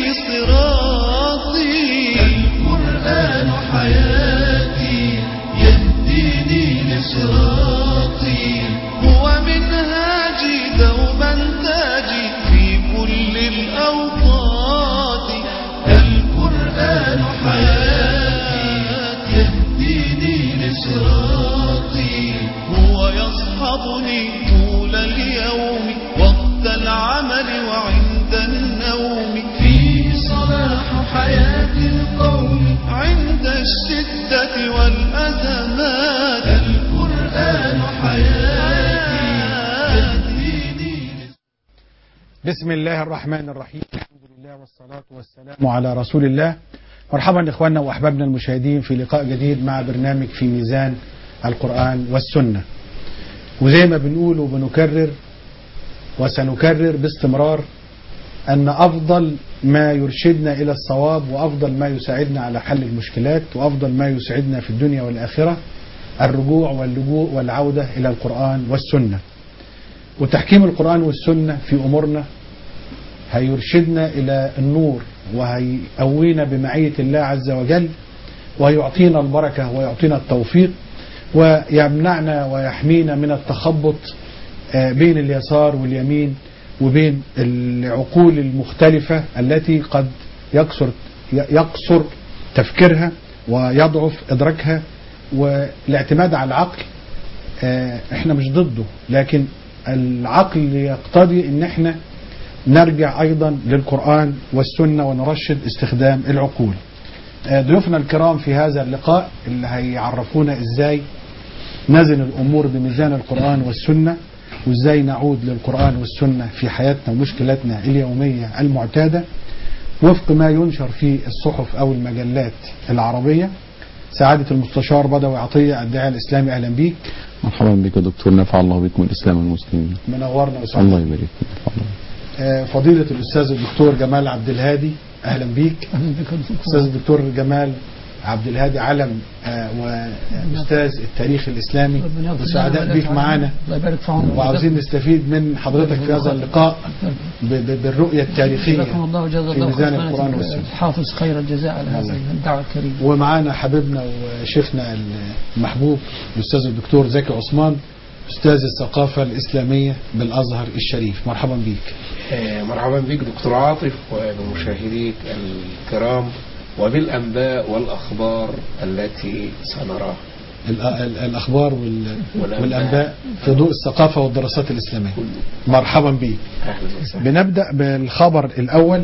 صراطي القرآن حياتي يهديني لصراطي هو منهاجي دوما تاجي في كل الأوقات القرآن حياتي يهديني لصراطي هو يصحبني طول اليوم وقت العمل وعند النوم فيه صلاح حياة القوم عند الشدة والأزمات القرآن حياتي يهديني بسم الله الرحمن الرحيم الحمد لله والصلاة والسلام على رسول الله مرحبا إخواننا وأحبابنا المشاهدين في لقاء جديد مع برنامج في ميزان القرآن والسنة وزي ما بنقول وبنكرر وسنكرر باستمرار أن أفضل ما يرشدنا إلى الصواب وأفضل ما يساعدنا على حل المشكلات وأفضل ما يسعدنا في الدنيا والآخرة الرجوع واللجوء والعودة إلى القرآن والسنة وتحكيم القرآن والسنة في أمورنا هيرشدنا إلى النور وهيقوينا بمعية الله عز وجل ويعطينا البركة ويعطينا التوفيق ويمنعنا ويحمينا من التخبط آه، بين اليسار واليمين وبين العقول المختلفة التي قد يقصر يقصر تفكيرها ويضعف إدراكها والاعتماد على العقل آه، احنا مش ضده لكن العقل يقتضي ان احنا نرجع ايضا للقرآن والسنة ونرشد استخدام العقول آه، ضيوفنا الكرام في هذا اللقاء اللي هيعرفونا ازاي نزن الامور بميزان القرآن والسنة وازاي نعود للقرآن والسنة في حياتنا ومشكلاتنا اليومية المعتادة وفق ما ينشر في الصحف او المجلات العربية سعادة المستشار بدوي عطية الداعي الاسلامي اهلا بيك مرحبا بك يا دكتور نفع الله بكم الاسلام والمسلمين منورنا وسعدنا الله يبارك فيك نفع الله. آه، فضيلة الأستاذ الدكتور جمال عبد الهادي أهلا بيك أستاذ الدكتور جمال عبد الهادي علم آه، وأستاذ التاريخ الإسلامي ربنا يغفر لنا وسعداء ويبارك بيك فينا. معانا الله يبارك في عمرك وعاوزين نستفيد من حضرتك في هذا اللقاء ب- ب- بالرؤية التاريخية جزاكم الله وجزا في الله ميزان خير القرآن فضيلة والسنة الحافظ خير الجزاء على هذه الدعوة الكريمة ومعانا حبيبنا وشيخنا المحبوب الأستاذ الدكتور زكي عثمان أستاذ الثقافة الإسلامية بالأزهر الشريف مرحبا بيك آه، مرحبا بك دكتور عاطف وبمشاهديك الكرام وبالأنباء والأخبار التي سنراها ال- ال- الأخبار وال- والأنباء. والأنباء في ضوء الثقافة والدراسات الإسلامية مرحبا بيك أهلا وسهلا بنبدأ بالخبر الأول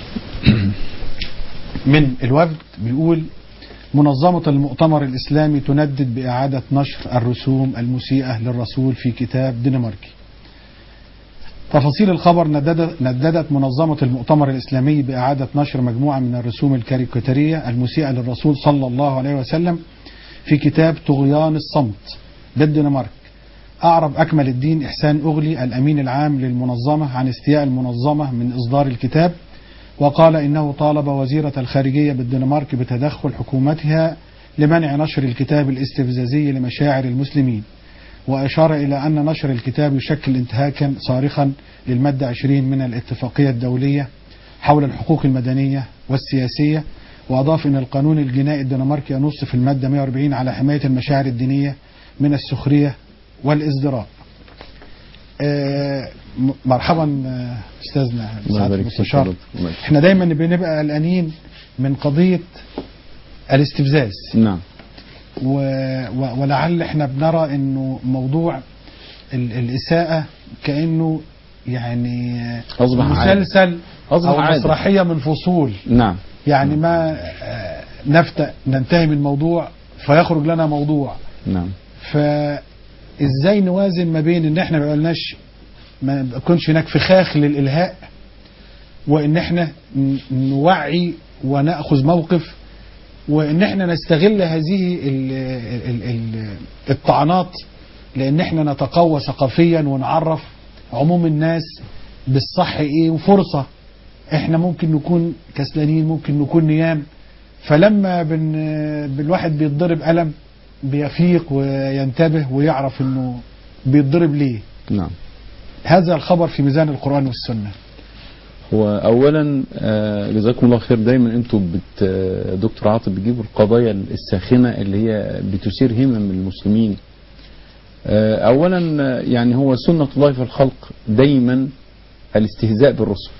من الوفد بيقول منظمة المؤتمر الإسلامي تندد بإعادة نشر الرسوم المسيئة للرسول في كتاب دنماركي تفاصيل الخبر نددت, نددت منظمة المؤتمر الإسلامي بإعادة نشر مجموعة من الرسوم الكاريكاتيرية المسيئة للرسول صلى الله عليه وسلم في كتاب طغيان الصمت بالدنمارك أعرب أكمل الدين إحسان أغلي الأمين العام للمنظمة عن استياء المنظمة من إصدار الكتاب وقال إنه طالب وزيرة الخارجية بالدنمارك بتدخل حكومتها لمنع نشر الكتاب الاستفزازي لمشاعر المسلمين وأشار إلى أن نشر الكتاب يشكل انتهاكا صارخا للمادة 20 من الاتفاقية الدولية حول الحقوق المدنية والسياسية وأضاف أن القانون الجنائي الدنماركي ينص في المادة 140 على حماية المشاعر الدينية من السخرية والازدراء آه، م- مرحبا آه، استاذنا الله سعاده يبارك فيك يا المستشار دكتور. الله يبارك احنا دايما بنبقى قلقانين من قضيه الاستفزاز نعم و... و... ولعل احنا بنرى انه موضوع ال... الاساءه كانه يعني أصبح عادة. مسلسل أصبح او عادة. مسرحيه من فصول نعم يعني ما آه، نفتح ننتهي من موضوع فيخرج لنا موضوع نعم فازاي نوازن ما بين ان احنا ما قلناش ما يكونش هناك فخاخ للالهاء وان احنا ن- نوعي وناخذ موقف وان احنا نستغل هذه ال ال ال الطعنات لان احنا نتقوى ثقافيا ونعرف عموم الناس بالصح ايه وفرصه احنا ممكن نكون كسلانين ممكن نكون نيام فلما بن بالواحد بيتضرب قلم بيفيق وينتبه ويعرف انه بيتضرب ليه نعم هذا الخبر في ميزان القرآن والسنة هو اولا آه، جزاكم الله خير دايما انتوا بت آه، دكتور عاطف بتجيبوا القضايا الساخنه اللي هي بتثير همم المسلمين آه، اولا آه، يعني هو سنه الله في الخلق دايما الاستهزاء بالرسل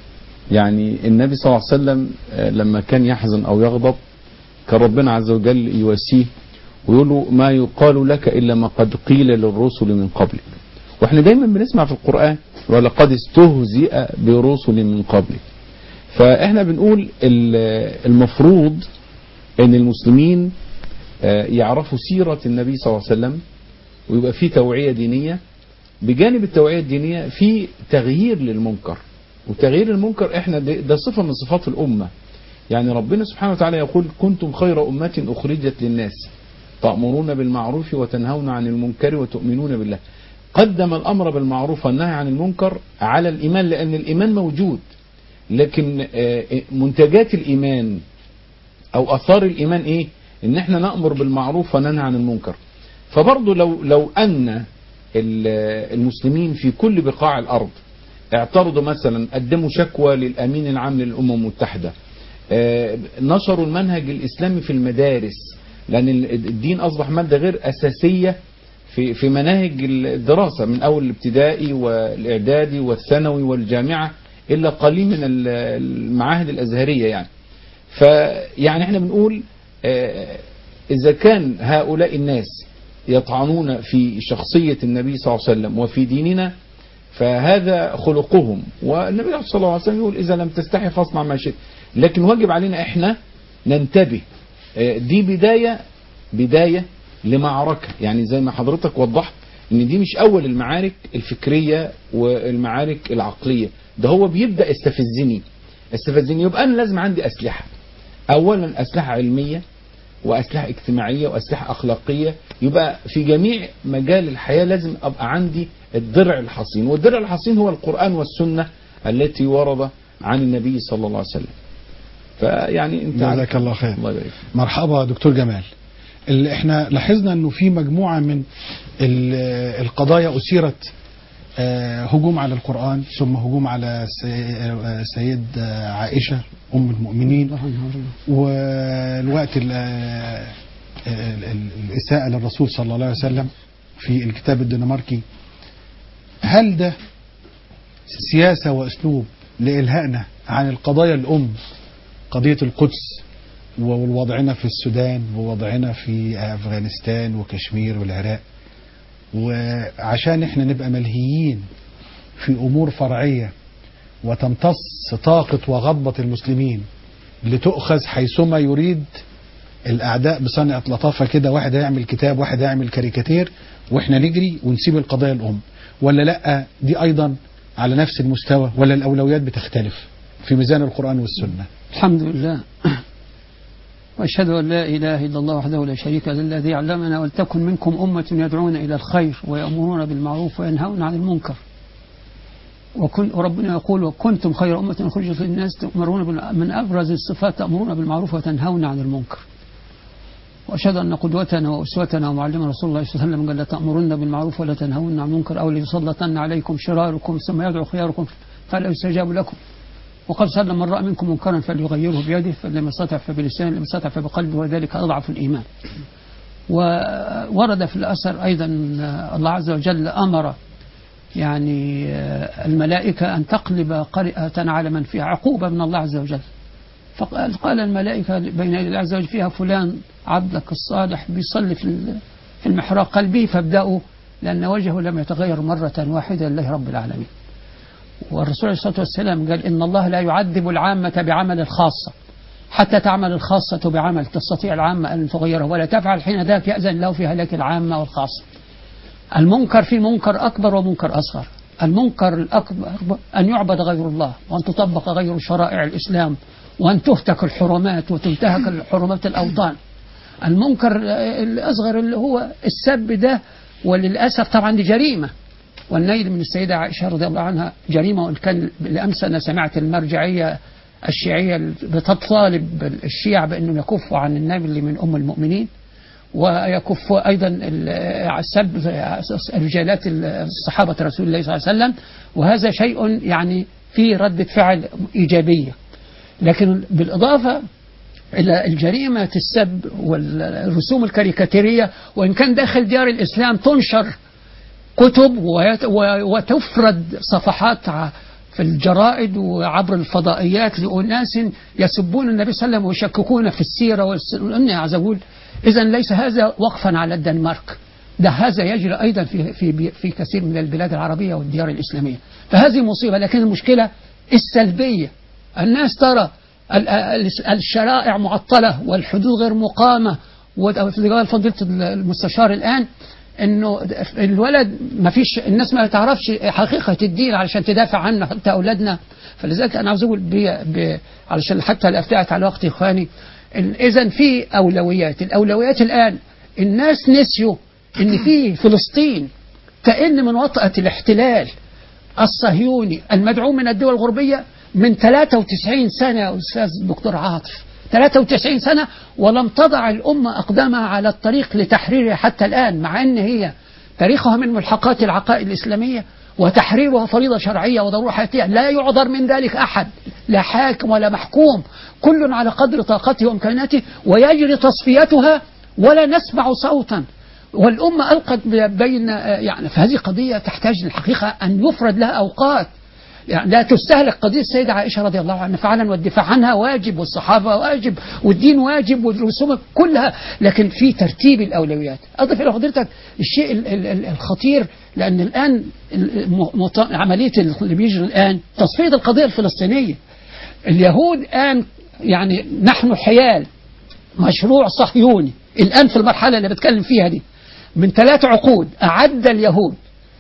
يعني النبي صلى الله عليه وسلم آه، لما كان يحزن او يغضب كان ربنا عز وجل يواسيه ويقول له ما يقال لك الا ما قد قيل للرسل من قبلك واحنا دايما بنسمع في القرآن ولقد استهزئ برسل من قبلك فاحنا بنقول ال- المفروض ان المسلمين آه، يعرفوا سيرة النبي صلى الله عليه وسلم ويبقى في توعية دينية بجانب التوعية الدينية في تغيير للمنكر وتغيير المنكر احنا ده ده صفة من صفات الأمة يعني ربنا سبحانه وتعالى يقول كنتم خير أمة أخرجت للناس تأمرون بالمعروف وتنهون عن المنكر وتؤمنون بالله قدم الأمر بالمعروف والنهي عن المنكر على الإيمان لأن الإيمان موجود لكن آه، منتجات الإيمان أو أثار الإيمان إيه إن إحنا نأمر بالمعروف وننهى عن المنكر فبرضه لو لو أن ال- المسلمين في كل بقاع الأرض اعترضوا مثلا قدموا شكوى للأمين العام للأمم المتحدة آه، نشروا المنهج الإسلامي في المدارس لأن ال- الدين أصبح مادة غير أساسية في في مناهج الدراسة من أول الابتدائي والإعدادي والثانوي والجامعة إلا قليل من ال- المعاهد الأزهرية يعني فيعني احنا بنقول آه، إذا كان هؤلاء الناس يطعنون في شخصية النبي صلى الله عليه وسلم وفي ديننا فهذا خلقهم والنبي صلى الله عليه وسلم يقول إذا لم تستحي فاصنع ما شئت لكن واجب علينا احنا ننتبه آه، دي بداية بداية لمعركة يعني زي ما حضرتك وضحت ان دي مش اول المعارك الفكرية والمعارك العقلية ده هو بيبدأ يستفزني استفزني يبقى انا لازم عندي اسلحة اولا اسلحة علمية واسلحة اجتماعية واسلحة اخلاقية يبقى في جميع مجال الحياة لازم ابقى عندي الدرع الحصين والدرع الحصين هو القرآن والسنة التي ورد عن النبي صلى الله عليه وسلم فيعني انت جزاك عارف- الله خير الله يبارك فيك. مرحبا دكتور جمال اللي احنا لاحظنا انه في مجموعه من ال- القضايا اثيرت آه، هجوم على القران ثم هجوم على سي- آه، سيد آه، عائشه ام المؤمنين والوقت ال- آه، ال- ال- الاساءه للرسول صلى الله عليه وسلم في الكتاب الدنماركي هل ده سياسه واسلوب لالهائنا عن القضايا الام قضيه القدس ووضعنا في السودان ووضعنا في افغانستان وكشمير والعراق وعشان احنا نبقى ملهيين في امور فرعيه وتمتص طاقه وغضبه المسلمين لتؤخذ حيثما يريد الاعداء بصنعه لطافه كده واحد هيعمل كتاب واحد هيعمل كاريكاتير واحنا نجري ونسيب القضايا الام ولا لا دي ايضا على نفس المستوى ولا الاولويات بتختلف في ميزان القران والسنه الحمد لله وأشهد أن لا إله إلا الله وحده لا شريك له الذي علمنا ولتكن منكم أمة يدعون إلى الخير ويأمرون بالمعروف وينهون عن المنكر وكن وربنا يقول وكنتم خير أمة أخرجت للناس تأمرون بال- من أبرز الصفات تأمرون بالمعروف وتنهون عن المنكر وأشهد أن قدوتنا وأسوتنا ومعلمنا رسول الله صلى الله عليه وسلم قال لا تأمرن بالمعروف ولا تنهون عن المنكر أو ليسلطن عليكم شراركم ثم يدعو خياركم فلا يستجاب لكم وقد سلم من رأى منكم منكرا فليغيره بيده فإن لم يستطع فبلسانه لم يستطع فبقلبه وذلك أضعف الإيمان وورد في الأثر أيضا الله عز وجل أمر يعني الملائكة أن تقلب قرئة على من فيها عقوبة من الله عز وجل فقال قال الملائكة بين يدي الله عز وجل فيها فلان عبدك الصالح بيصلي في في المحراب قلبه فابدأوا لأن وجهه لم يتغير مرة واحدة لله رب العالمين والرسول عليه الصلاة والسلام قال إن الله لا يعذب العامة بعمل الخاصة حتى تعمل الخاصة بعمل تستطيع العامة أن تغيره ولا تفعل حين ذاك يأذن له في هلاك العامة والخاصة المنكر في منكر أكبر ومنكر أصغر المنكر الأكبر أن يعبد غير الله وأن تطبق غير شرائع الإسلام وأن تهتك الحرمات وتنتهك الحرمات الأوطان المنكر الأصغر اللي هو السب ده وللأسف طبعا دي جريمة والنيل من السيدة عائشة رضي الله عنها جريمة وإن كان بالأمس أنا سمعت المرجعية الشيعية بتطالب الشيعة بأنهم يكفوا عن النبي من أم المؤمنين ويكفوا أيضا سب رجالات الصحابة رسول الله صلى الله عليه وسلم وهذا شيء يعني في ردة فعل إيجابية لكن بالإضافة إلى الجريمة السب والرسوم الكاريكاتيرية وإن كان داخل ديار الإسلام تنشر كتب ويت- و- وتفرد صفحات ع- في الجرائد وعبر الفضائيات لأناس يسبون النبي صلى الله عليه وسلم ويشككون في السيرة والسنة عز وجل إذا ليس هذا وقفا على الدنمارك ده هذا يجري أيضا في, في, في كثير من البلاد العربية والديار الإسلامية فهذه مصيبة لكن المشكلة السلبية الناس ترى ال- ال- الشرائع معطلة والحدود غير مقامة وقال فضيلة المستشار الآن انه الولد ما فيش الناس ما تعرفش حقيقه الدين علشان تدافع عنه حتى اولادنا فلذلك انا عاوز اقول بي بي علشان حتى لا افتعت على وقت اخواني اذا في اولويات الاولويات الان الناس نسيوا ان في فلسطين كأن من وطأة الاحتلال الصهيوني المدعوم من الدول الغربية من 93 سنة يا أستاذ الدكتور عاطف 93 سنة ولم تضع الأمة أقدامها على الطريق لتحريرها حتى الآن مع أن هي تاريخها من ملحقات العقائد الإسلامية وتحريرها فريضة شرعية وضرورة حياتية لا يعذر من ذلك أحد لا حاكم ولا محكوم كل على قدر طاقته وإمكاناته ويجري تصفيتها ولا نسمع صوتا والأمة ألقت بين يعني فهذه قضية تحتاج الحقيقة أن يفرد لها أوقات يعني لا تستهلك قضية السيدة عائشة رضي الله عنها فعلا والدفاع عنها واجب والصحابة واجب والدين واجب والرسوم كلها لكن في ترتيب الأولويات أضف إلى حضرتك الشيء ال- ال- ال- الخطير لأن الآن الم- مط- عملية اللي بيجري الآن تصفية القضية الفلسطينية اليهود الآن يعني نحن حيال مشروع صهيوني الآن في المرحلة اللي بتكلم فيها دي من ثلاث عقود أعد اليهود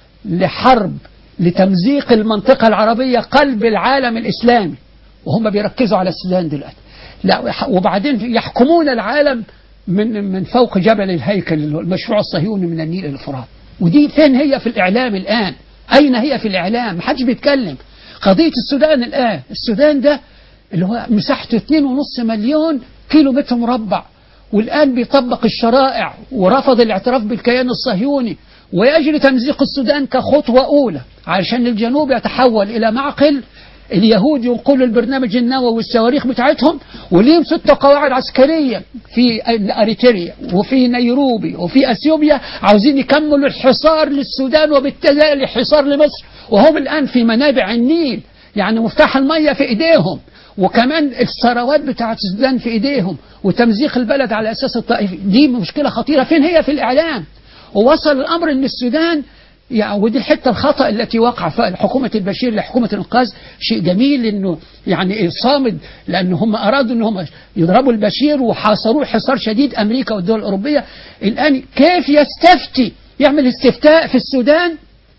لحرب لتمزيق المنطقة العربية قلب العالم الإسلامي وهم بيركزوا على السودان دلوقتي لا وبعدين يحكمون العالم من من فوق جبل الهيكل اللي هو المشروع الصهيوني من النيل إلى الفرات ودي فين هي في الإعلام الآن أين هي في الإعلام محدش بيتكلم قضية السودان الآن السودان ده اللي هو مساحته 2.5 مليون كيلو متر مربع والآن بيطبق الشرائع ورفض الاعتراف بالكيان الصهيوني ويجري تمزيق السودان كخطوة أولى علشان الجنوب يتحول إلى معقل اليهود ينقلوا البرنامج النووي والصواريخ بتاعتهم وليهم ست قواعد عسكرية في أريتريا وفي نيروبي وفي أثيوبيا عاوزين يكملوا الحصار للسودان وبالتالي حصار لمصر وهم الآن في منابع النيل يعني مفتاح المية في إيديهم وكمان الثروات بتاعت السودان في إيديهم وتمزيق البلد على أساس الطائفي دي مشكلة خطيرة فين هي في الإعلام ووصل الأمر أن السودان يعني ودي الحته الخطا التي وقع في حكومه البشير لحكومه الانقاذ شيء جميل انه يعني صامد لان هم ارادوا ان هم يضربوا البشير وحاصروه حصار شديد امريكا والدول الاوروبيه الان كيف يستفتي يعمل استفتاء في السودان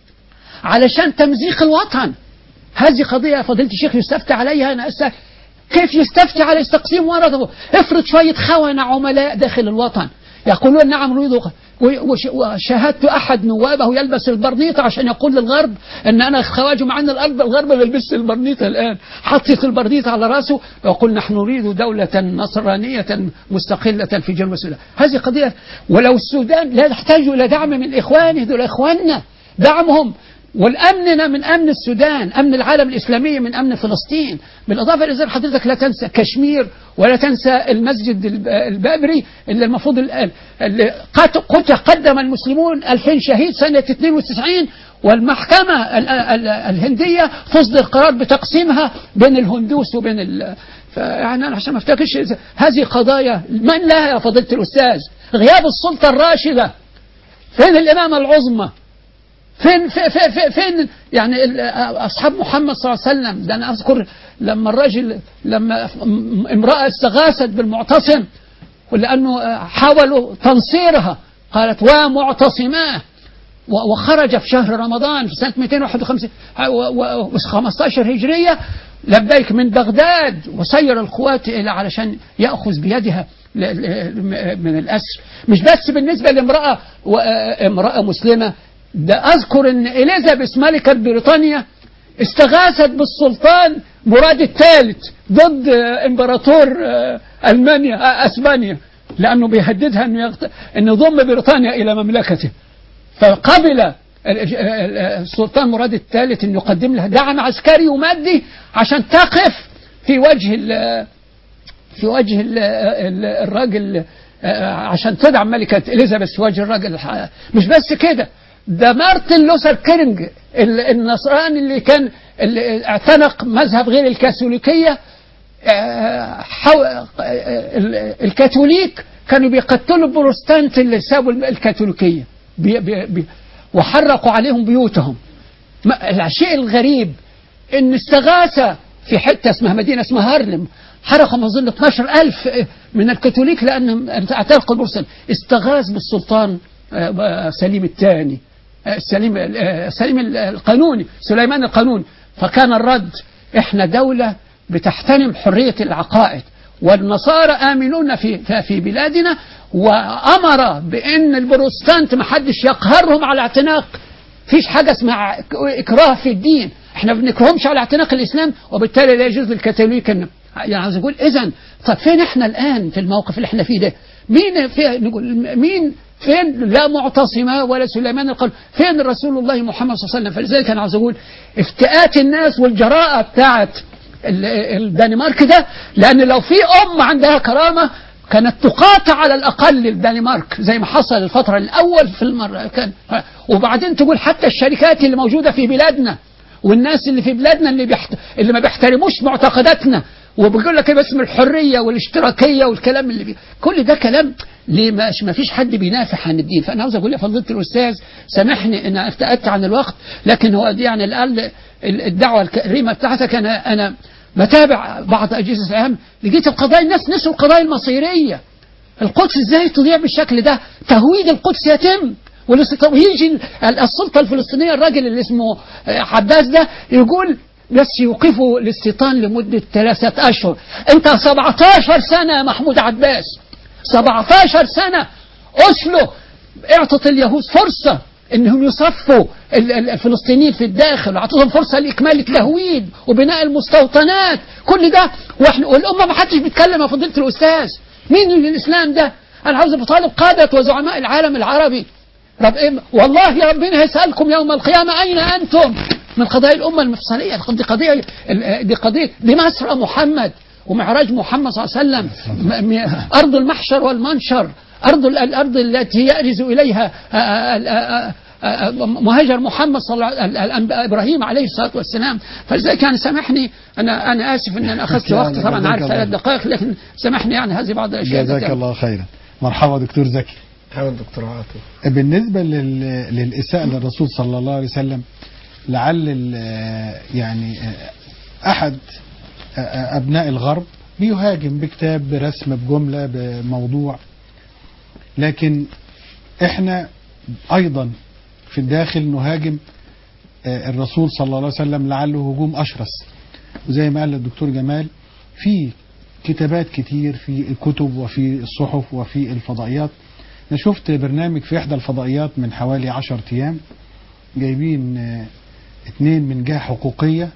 علشان تمزيق الوطن هذه قضيه فضيله الشيخ يستفتى عليها انا أسأل كيف يستفتي على تقسيم ورثه افرض شويه خونه عملاء داخل الوطن يقولون نعم نريد وشاهدت احد نوابه يلبس البرنيطه عشان يقول للغرب ان انا خواجه مع ان الغرب الغرب ما يلبسش البرنيطه الان حطت البرنيطه على راسه ويقول نحن نريد دوله نصرانيه مستقله في جنوب السودان هذه قضيه ولو السودان لا تحتاج الى دعم من اخوانه دول اخواننا دعمهم والامننا من امن السودان امن العالم الاسلامي من امن فلسطين بالاضافه الى ذلك حضرتك لا تنسى كشمير ولا تنسى المسجد البابري اللي المفروض اللي قدم المسلمون 2000 شهيد سنه 92 والمحكمه الهنديه تصدر قرار بتقسيمها بين الهندوس وبين ال فيعني انا عشان ما افتكرش هذه قضايا من لها يا فضيله الاستاذ غياب السلطه الراشده فين الامامه العظمى فين فين فين, فين يعني اصحاب محمد صلى الله عليه وسلم ده انا اذكر لما الرجل لما امراه استغاثت بالمعتصم ولانه حاولوا تنصيرها قالت ومعتصماه وخرج في شهر رمضان في سنه 251 و 15 هجريه لبيك من بغداد وسير القوات الى علشان ياخذ بيدها من الاسر مش بس بالنسبه لامراه امراه مسلمه ده أذكر أن إليزابيث ملكة بريطانيا استغاثت بالسلطان مراد الثالث ضد إمبراطور ألمانيا أسبانيا لأنه بيهددها أنه, يغت... أنه يضم بريطانيا إلى مملكته فقبل ال- ال- السلطان مراد الثالث انه يقدم لها دعم عسكري ومادي عشان تقف في وجه ال- في وجه ال- ال- الراجل آه، عشان تدعم ملكة إليزابيث في وجه الراجل الح- مش بس كده ده مارتن لوثر كينج ال- النصراني اللي كان اللي اعتنق مذهب غير الكاثوليكية آه، حو... آه، ال- الكاثوليك كانوا بيقتلوا البروتستانت اللي سابوا الكاثوليكية بي... بي... بي... وحرقوا عليهم بيوتهم ما- الشيء الغريب ان استغاثة في حتة اسمها مدينة اسمها هارلم حرقوا ما اظن 12000 من الكاثوليك لانهم اعتنقوا البروتستانت استغاث بالسلطان آه، آه، سليم الثاني آه، سليم آه، سليم القانوني سليمان القانوني فكان الرد احنا دولة بتحترم حرية العقائد والنصارى آمنون في في بلادنا وأمر بأن البروتستانت ما حدش يقهرهم على اعتناق فيش حاجة اسمها إكراه في الدين احنا ما بنكرهمش على اعتناق الإسلام وبالتالي لا يجوز للكاثوليك أن يعني عايز أقول إذا طب فين احنا الآن في الموقف اللي احنا فيه ده مين في نقول مين فين لا معتصمة ولا سليمان القلب فين رسول الله محمد صلى الله عليه وسلم فلذلك أنا عايز أقول افتئات الناس والجراءة بتاعت ال- الدنمارك ده لأن لو في أم عندها كرامة كانت تقاطع على الأقل الدنمارك زي ما حصل الفترة الأول في المرة كان وبعدين تقول حتى الشركات اللي موجودة في بلادنا والناس اللي في بلادنا اللي بيحت... اللي ما بيحترموش معتقداتنا وبيقول لك باسم الحريه والاشتراكيه والكلام اللي بي... كل ده كلام ليه مش ما فيش حد بينافح عن الدين فانا عاوز اقول يا فضيله الاستاذ سامحني ان افتأت عن الوقت لكن هو دي يعني الآن الدعوه الكريمه بتاعتك انا انا بتابع بعض اجهزه الامن لقيت القضايا الناس نسوا القضايا المصيريه القدس ازاي تضيع بالشكل ده تهويد القدس يتم والاست- ويجي ال- السلطه الفلسطينيه الراجل اللي اسمه آه، عباس ده يقول بس يوقفوا الاستيطان لمده ثلاثه اشهر انت 17 سنه يا محمود عباس 17 سنه اسلو اعطت اليهود فرصه انهم يصفوا ال- ال- الفلسطينيين في الداخل واعطوهم فرصه لاكمال التهويد وبناء المستوطنات كل ده واحنا والامه ما حدش بيتكلم يا فضيله الاستاذ مين اللي الاسلام ده انا عاوز بطالب قاده وزعماء العالم العربي رب إيه والله يا ربنا هيسالكم يوم القيامه اين انتم من قضايا الامه المفصليه دي قضيه ال- دي قضيه دي مسرى محمد ومعراج محمد صلى الله عليه وسلم م- م- ارض المحشر والمنشر ارض ال- الارض التي يأرز اليها آه، آه، آه، آه، مهاجر محمد صلى الله عليه وسلم ابراهيم عليه الصلاه والسلام فلذلك يعني سامحني انا انا اسف ان انا اخذت لا، وقت لا، طبعا جزاك عارف الله. ثلاث دقائق لكن سامحني يعني هذه بعض الاشياء جزاك التي- الله خيرا مرحبا دكتور زكي حاول دكتور عاطف بالنسبة لل... للإساءة للرسول صلى الله عليه وسلم لعل ال- يعني أحد أبناء الغرب بيهاجم بكتاب برسم بجملة بموضوع لكن احنا أيضا في الداخل نهاجم الرسول صلى الله عليه وسلم لعله هجوم أشرس وزي ما قال الدكتور جمال في كتابات كتير في الكتب وفي الصحف وفي الفضائيات أنا شفت برنامج في إحدى الفضائيات من حوالي عشر أيام جايبين آه، اتنين من جهة حقوقية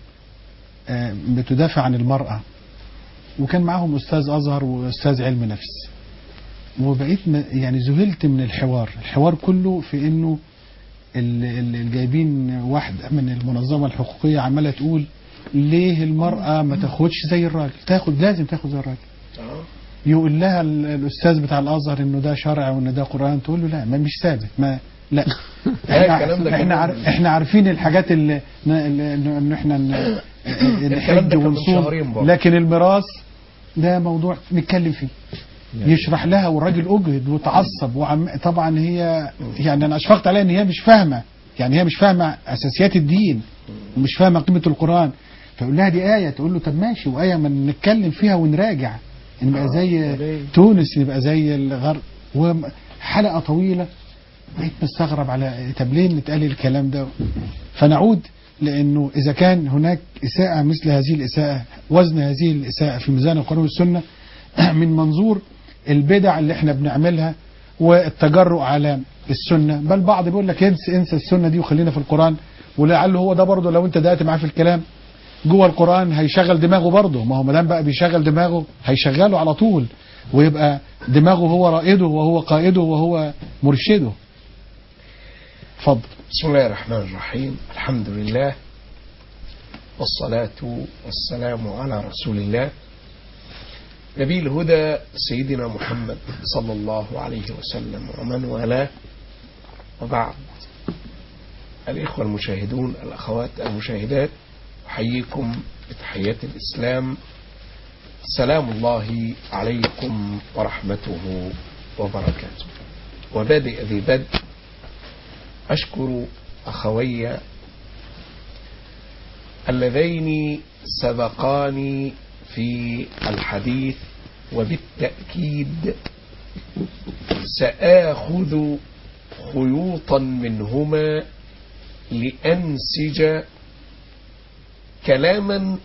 آه، بتدافع عن المرأة وكان معاهم أستاذ أزهر وأستاذ علم نفس وبقيت م- يعني ذهلت من الحوار الحوار كله في إنه ال- ال- الجايبين واحدة من المنظمة الحقوقية عمالة تقول ليه المرأة ما تاخدش زي الراجل تاخد لازم تاخد زي الراجل يقول لها ال- الاستاذ بتاع الازهر انه ده شرع وان ده قران تقول له لا ما مش ثابت ما لا الكلام احنا ده احنا, كمان- عار- احنا عارفين الحاجات اللي ن- اللي- انه إنه احنا ن- الكلام ده كان من ونصوم شهرين برضه. لكن الميراث ده موضوع نتكلم فيه يشرح لها والراجل اجهد وتعصب وعم طبعا هي يعني انا اشفقت عليها ان هي مش فاهمه يعني هي مش فاهمه اساسيات الدين ومش فاهمه قيمه القران فيقول لها دي ايه تقول له طب ماشي وايه ما نتكلم فيها ونراجع نبقى زي تونس نبقى زي الغرب وحلقه طويله بقيت مستغرب على طب ليه نتقال الكلام ده فنعود لانه اذا كان هناك اساءه مثل هذه الاساءه وزن هذه الاساءه في ميزان القران والسنه من منظور البدع اللي احنا بنعملها والتجرؤ على السنه بل بعض بيقول لك انسى انسى السنه دي وخلينا في القران ولعله هو ده برضه لو انت دققت معاه في الكلام جوه القران هيشغل دماغه برضه ما هو ما دام بقى بيشغل دماغه هيشغله على طول ويبقى دماغه هو رائده وهو قائده وهو مرشده اتفضل بسم الله الرحمن الرحيم الحمد لله والصلاة والسلام على رسول الله نبي الهدى سيدنا محمد صلى الله عليه وسلم ومن والاه وبعد الإخوة المشاهدون الأخوات المشاهدات أحييكم بتحيات الإسلام سلام الله عليكم ورحمته وبركاته وبادئ ذي بدء أشكر أخوي اللذين سبقاني في الحديث وبالتأكيد سآخذ خيوطا منهما لأنسج كلاما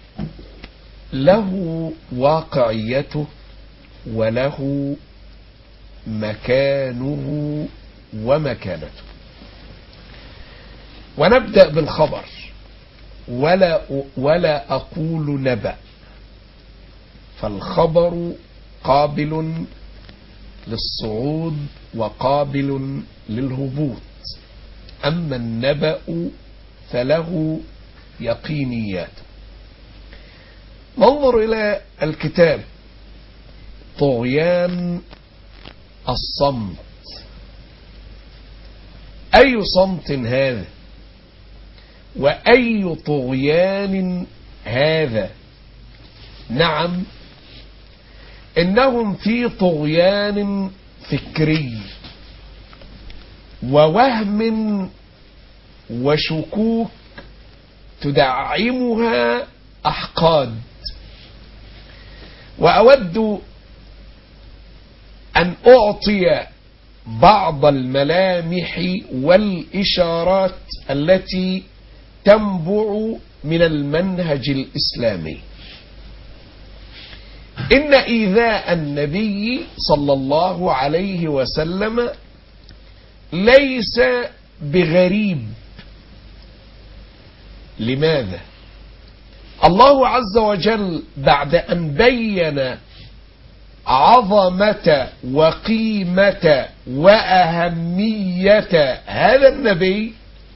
له واقعيته وله مكانه ومكانته ونبدأ بالخبر ولا ولا أقول نبأ فالخبر قابل للصعود وقابل للهبوط أما النبأ فله يقينيات ننظر إلى الكتاب طغيان الصمت أي صمت هذا وأي طغيان هذا نعم إنهم في طغيان فكري ووهم وشكوك تدعمها أحقاد وأود أن أعطي بعض الملامح والإشارات التي تنبع من المنهج الإسلامي إن إيذاء النبي صلى الله عليه وسلم ليس بغريب لماذا الله عز وجل بعد أن بين عظمة وقيمة وأهمية هذا النبي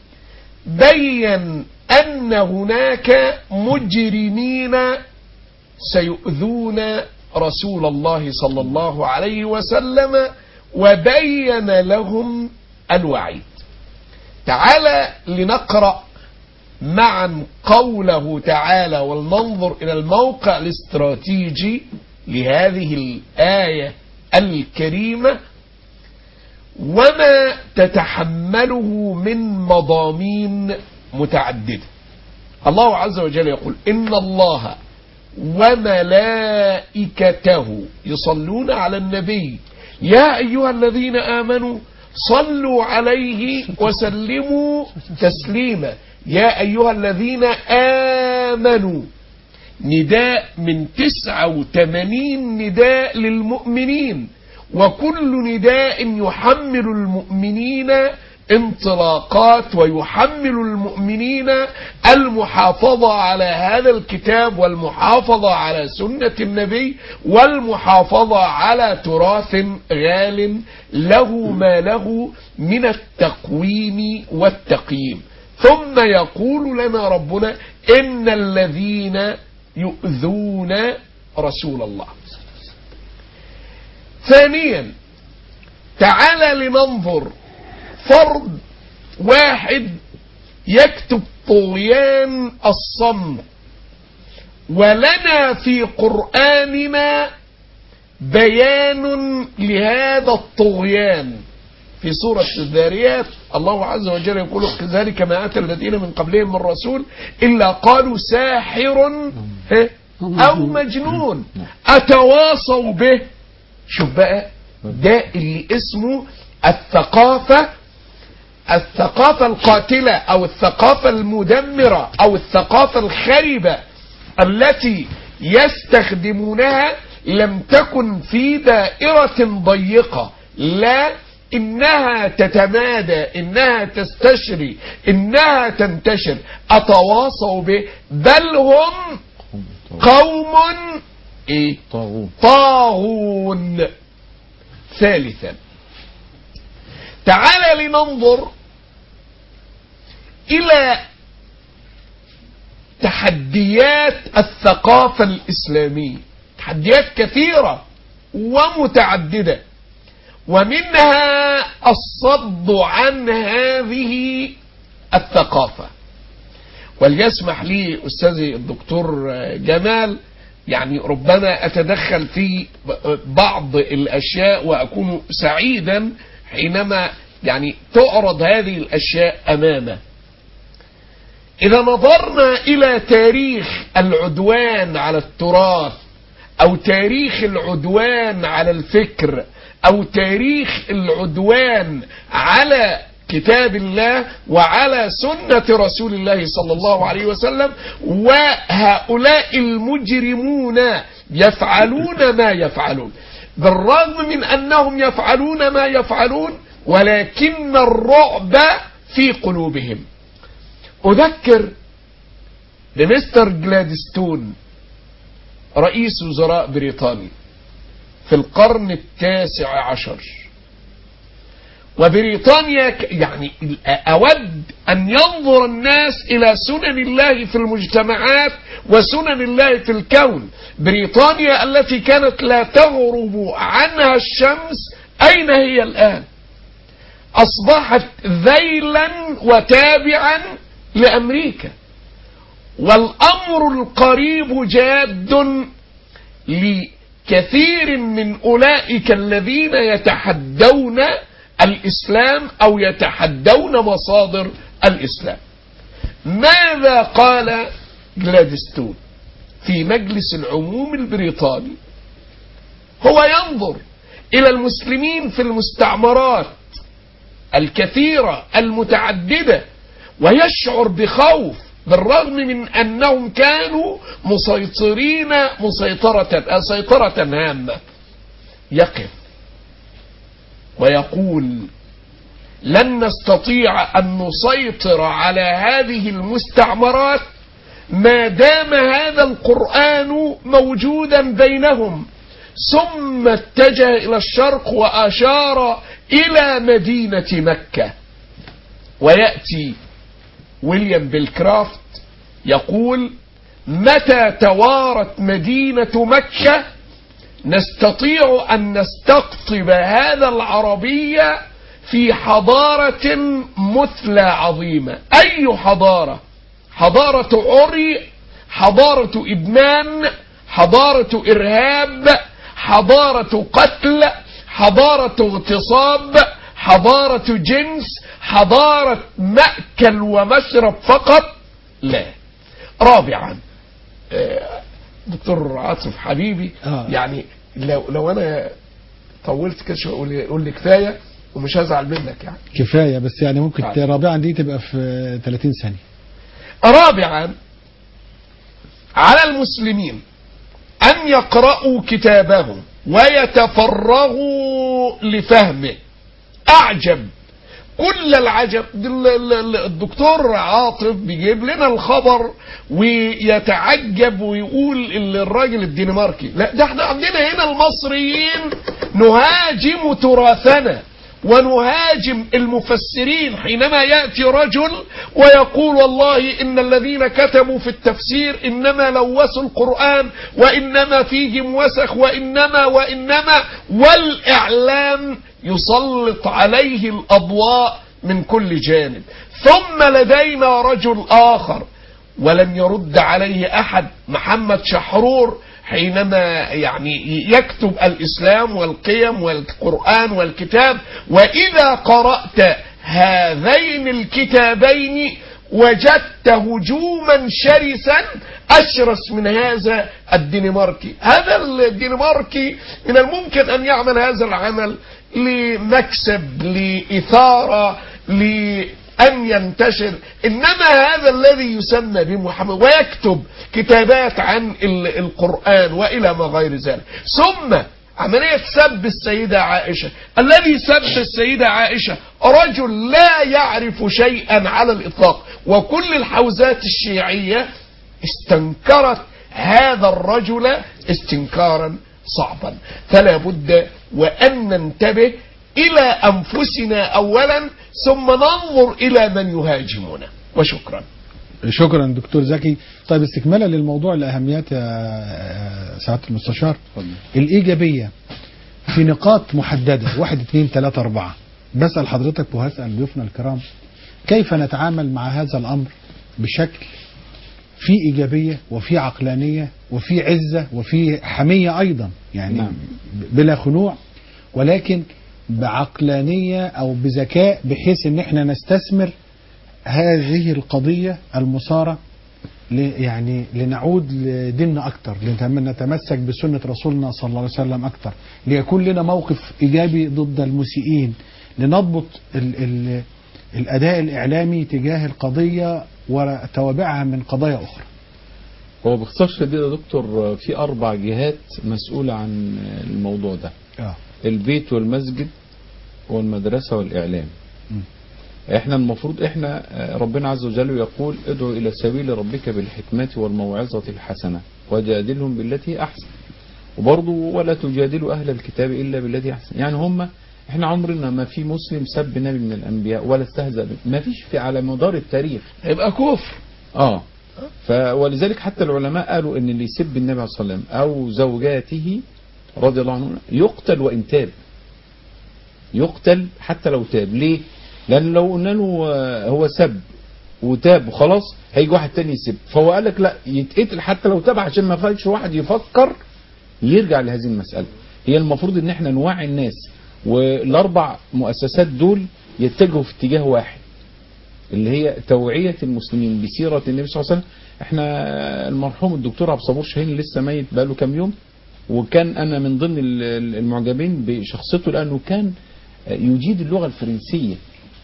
بين أن هناك مجرمين سيؤذون رسول الله صلى الله عليه وسلم وبين لهم الوعيد تعالى لنقرأ معا قوله تعالى ولننظر إلى الموقع الاستراتيجي لهذه الآية الكريمة وما تتحمله من مضامين متعددة الله عز وجل يقول إن الله وملائكته يصلون على النبي يا أيها الذين آمنوا صلوا عليه وسلموا تسليما يا أيها الذين آمنوا نداء من تسعة وثمانين نداء للمؤمنين وكل نداء يحمل المؤمنين انطلاقات ويحمل المؤمنين المحافظة على هذا الكتاب والمحافظة على سنة النبي والمحافظة على تراث غال له ما له من التقويم والتقييم ثم يقول لنا ربنا إن الذين يؤذون رسول الله ثانيا تعالى لننظر فرد واحد يكتب طغيان الصمت ولنا في قرآننا بيان لهذا الطغيان في سورة الذاريات الله عز وجل يقول كذلك ما أتى الذين من قبلهم من رسول إلا قالوا ساحر أو مجنون أتواصوا به شوف بقى ده اللي اسمه الثقافة الثقافة القاتلة أو الثقافة المدمرة أو الثقافة الخربة التي يستخدمونها لم تكن في دائرة ضيقة لا إنها تتمادى إنها تستشري إنها تنتشر أتواصوا به بل هم قوم إيه طاغوت طاغون ثالثا تعال لننظر إلى تحديات الثقافة الإسلامية تحديات كثيرة ومتعددة ومنها الصد عن هذه الثقافة وليسمح لي أستاذي الدكتور جمال يعني ربما أتدخل في بعض الأشياء وأكون سعيدا حينما يعني تعرض هذه الأشياء أمامه إذا نظرنا إلى تاريخ العدوان على التراث أو تاريخ العدوان على الفكر أو تاريخ العدوان على كتاب الله وعلى سنة رسول الله صلى الله عليه وسلم وهؤلاء المجرمون يفعلون ما يفعلون بالرغم من أنهم يفعلون ما يفعلون ولكن الرعب في قلوبهم أذكر بمستر جلادستون رئيس وزراء بريطانيا في القرن التاسع عشر وبريطانيا ك- يعني أود أن ينظر الناس إلى سنن الله في المجتمعات وسنن الله في الكون بريطانيا التي كانت لا تغرب عنها الشمس أين هي الآن أصبحت ذيلا وتابعا لأمريكا والأمر القريب جاد لكثير من أولئك الذين يتحدون الإسلام أو يتحدون مصادر الإسلام ماذا قال جلادستون في مجلس العموم البريطاني هو ينظر إلى المسلمين في المستعمرات الكثيرة المتعددة ويشعر بخوف بالرغم من أنهم كانوا مسيطرين مسيطرة سيطرة هامة يقف ويقول لن نستطيع أن نسيطر على هذه المستعمرات ما دام هذا القرآن موجودا بينهم ثم اتجه إلى الشرق وأشار إلى مدينة مكة ويأتي ويليام بيلكرافت يقول متى توارت مدينة مكة نستطيع أن نستقطب هذا العربية في حضارة مثلى عظيمة أي حضارة حضارة عري حضارة إدمان حضارة إرهاب حضارة قتل حضارة اغتصاب حضارة جنس حضارة مأكل ومشرب فقط لا رابعا آه، دكتور عاطف حبيبي آه. يعني لو لو انا طولت كده شويه قول لي قول لي كفايه ومش هزعل منك يعني كفايه بس يعني ممكن آه. رابعا دي تبقى في 30 ثانيه رابعا على المسلمين أن يقرأوا كتابهم ويتفرغوا لفهمه أعجب كل العجب ال- ال- ال- الدكتور عاطف بيجيب لنا الخبر ويتعجب ويقول ال- الراجل الدنماركي لا ده احنا عندنا هنا المصريين نهاجم تراثنا ونهاجم المفسرين حينما يأتي رجل ويقول والله إن الذين كتبوا في التفسير إنما لوثوا القرآن وإنما فيهم وسخ وإنما وإنما والإعلام يسلط عليه الأضواء من كل جانب ثم لدينا رجل آخر ولم يرد عليه أحد محمد شحرور حينما يعني يكتب الإسلام والقيم والقرآن والكتاب وإذا قرأت هذين الكتابين وجدت هجوما شرسا أشرس من هذا الدنماركي هذا الدنماركي من الممكن أن يعمل هذا العمل لمكسب لإثارة لأن ينتشر إنما هذا الذي يسمى بمحمد ويكتب كتابات عن ال- القرآن وإلى ما غير ذلك ثم عملية سب السيدة عائشة الذي سب السيدة عائشة رجل لا يعرف شيئا على الإطلاق وكل الحوزات الشيعية استنكرت هذا الرجل استنكارا صعبا فلا بد وأن ننتبه إلى أنفسنا أولا ثم ننظر إلى من يهاجمنا وشكرا شكرا دكتور زكي طيب استكمالا للموضوع لأهميات يا سعادة المستشار اتفضل. الإيجابية في نقاط محددة واحد اثنين ثلاثة أربعة بسأل حضرتك وهسأل ضيوفنا الكرام كيف نتعامل مع هذا الأمر بشكل في إيجابية وفي عقلانية وفي عزة وفي حمية أيضا يعني نعم. بلا خنوع ولكن بعقلانية أو بذكاء بحيث أن احنا نستثمر هذه القضية المثارة ل- يعني لنعود لديننا أكتر لنتمسك بسنة رسولنا صلى الله عليه وسلم أكتر ليكون لنا موقف إيجابي ضد المسيئين لنضبط ال ال الأداء الإعلامي تجاه القضية وتوابعها من قضايا أخرى هو باختصار شديد يا دكتور في أربع جهات مسؤولة عن الموضوع ده آه. البيت والمسجد والمدرسة والإعلام م. احنا المفروض احنا آه، ربنا عز وجل يقول ادعو الى سبيل ربك بالحكمة والموعظة الحسنة وجادلهم بالتي احسن وبرضه ولا تجادلوا اهل الكتاب الا بالتي احسن يعني هم احنا عمرنا ما في مسلم سب نبي من الانبياء ولا استهزأ به ما فيش في على مدار التاريخ هيبقى كفر اه ف ولذلك حتى العلماء قالوا ان اللي يسب النبي عليه الصلاه والسلام او زوجاته رضي الله عنهن يقتل وان تاب يقتل حتى لو تاب ليه لان لو قلنا له آه، هو سب وتاب وخلاص هيجي واحد تاني يسب فهو قال لك لا يتقتل حتى لو تاب عشان ما فيش واحد يفكر يرجع لهذه المسألة هي المفروض ان احنا نوعي الناس والاربع مؤسسات دول يتجهوا في اتجاه واحد اللي هي توعية المسلمين بسيرة النبي صلى الله عليه وسلم احنا المرحوم الدكتور عبد الصبور شاهين لسه ميت بقاله كام يوم وكان انا من ضمن ال- ال- المعجبين بشخصيته لانه كان يجيد اللغة الفرنسية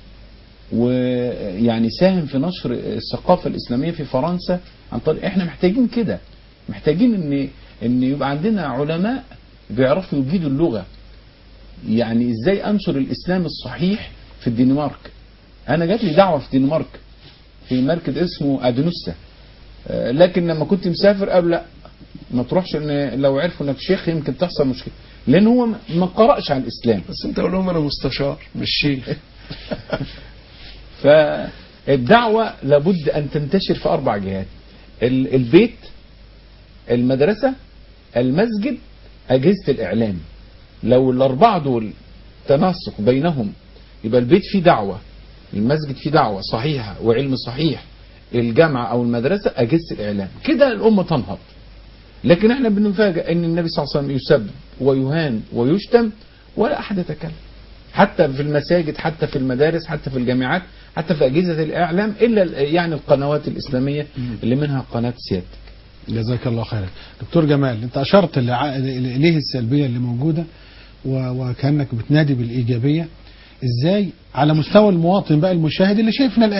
ويعني ساهم في نشر الثقافة الإسلامية في فرنسا عن طريق احنا محتاجين كده محتاجين ان ان يبقى عندنا علماء بيعرفوا يجيدوا اللغة يعني ازاي انشر الاسلام الصحيح في الدنمارك انا جات لي دعوة في الدنمارك في مركز اسمه ادنوسا آه، لكن لما كنت مسافر قالوا لا ما تروحش ان لو عرفوا انك شيخ يمكن تحصل مشكله لان هو ما- ما قرأش على الاسلام بس انت قول لهم انا مستشار مش شيخ فالدعوة لابد أن تنتشر في أربع جهات ال- البيت المدرسة المسجد أجهزة الإعلام لو الأربعة دول تناسق بينهم يبقى البيت فيه دعوة المسجد فيه دعوة صحيحة وعلم صحيح الجامعة أو المدرسة أجهزة الإعلام كده الأمة تنهض لكن احنا بنفاجئ ان النبي صلى الله عليه وسلم يسب ويهان ويشتم ولا احد يتكلم حتى في المساجد حتى في المدارس حتى في الجامعات حتى في أجهزة الإعلام إلا ال- يعني القنوات الإسلامية اللي منها قناة سيادتك جزاك الله خيرا دكتور جمال انت اشرت لع- اليه السلبيه اللي موجوده و- وكانك بتنادي بالايجابيه ازاي على مستوى المواطن بقى المشاهد اللي شايفنا الان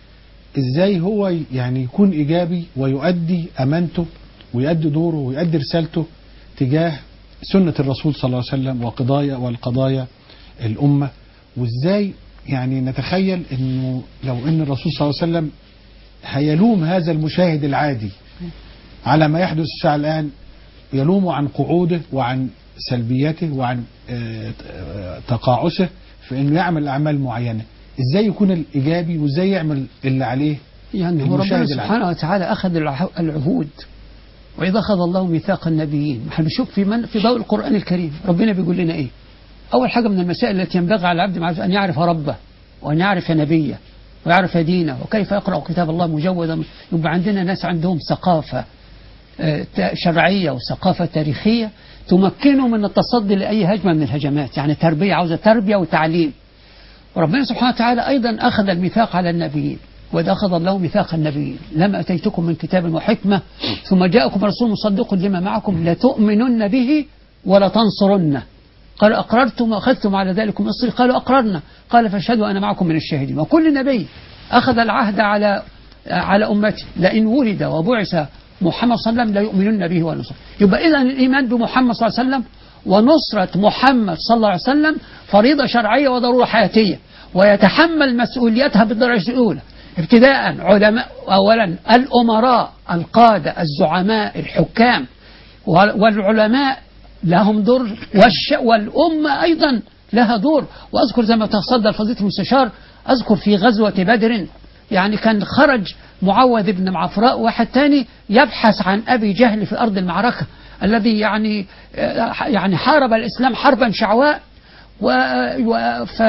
ازاي هو يعني يكون ايجابي ويؤدي امانته ويؤدي دوره ويؤدي رسالته تجاه سنه الرسول صلى الله عليه وسلم وقضايا والقضايا الامه وازاي يعني نتخيل انه لو ان الرسول صلى الله عليه وسلم هيلوم هذا المشاهد العادي على ما يحدث الساعة الآن يلومه عن قعوده وعن سلبياته وعن آه، آه، تقاعسه في انه يعمل اعمال معينه ازاي يكون الايجابي وازاي يعمل اللي عليه يعني هو المشاهد ربنا العام. سبحانه وتعالى أخذ العه- العهود وإذا أخذ الله ميثاق النبيين احنا بنشوف في من في ضوء القرآن الكريم ربنا بيقول لنا إيه أول حاجة من المسائل التي ينبغي على العبد معرفة أن يعرف ربه وأن يعرف نبيه ويعرف دينه وكيف يقرأ كتاب الله مجودا يبقى عندنا ناس عندهم ثقافة آه، ت- شرعية وثقافة تاريخية تمكنه من التصدي لأي هجمة من الهجمات يعني تربية عاوزة تربية وتعليم وربنا سبحانه وتعالى أيضا أخذ الميثاق على النبيين وإذا أخذ الله ميثاق النبيين لما أتيتكم من كتاب وحكمة ثم جاءكم رسول مصدق لما معكم لتؤمنن به ولا تنصرنه قالوا أقررتم وأخذتم على ذلكم إصري قالوا أقررنا قال فاشهدوا أنا معكم من الشاهدين وكل نبي أخذ العهد على على أمته لئن ولد وبعث محمد صلى الله عليه وسلم لا يؤمنون به ونصر يبقى إذا الإيمان بمحمد صلى الله عليه وسلم ونصرة محمد صلى الله عليه وسلم فريضة شرعية وضرورة حياتية ويتحمل مسؤوليتها بالدرجة الأولى ابتداء علماء أولا الأمراء القادة الزعماء الحكام وال- والعلماء لهم دور والش والأمة أيضا لها دور وأذكر زي ما تصدى فضيلة المستشار أذكر في غزوة بدر يعني كان خرج معوذ بن معفراء واحد تاني يبحث عن أبي جهل في أرض المعركة الذي يعني يعني حارب الإسلام حربا شعواء و و- ف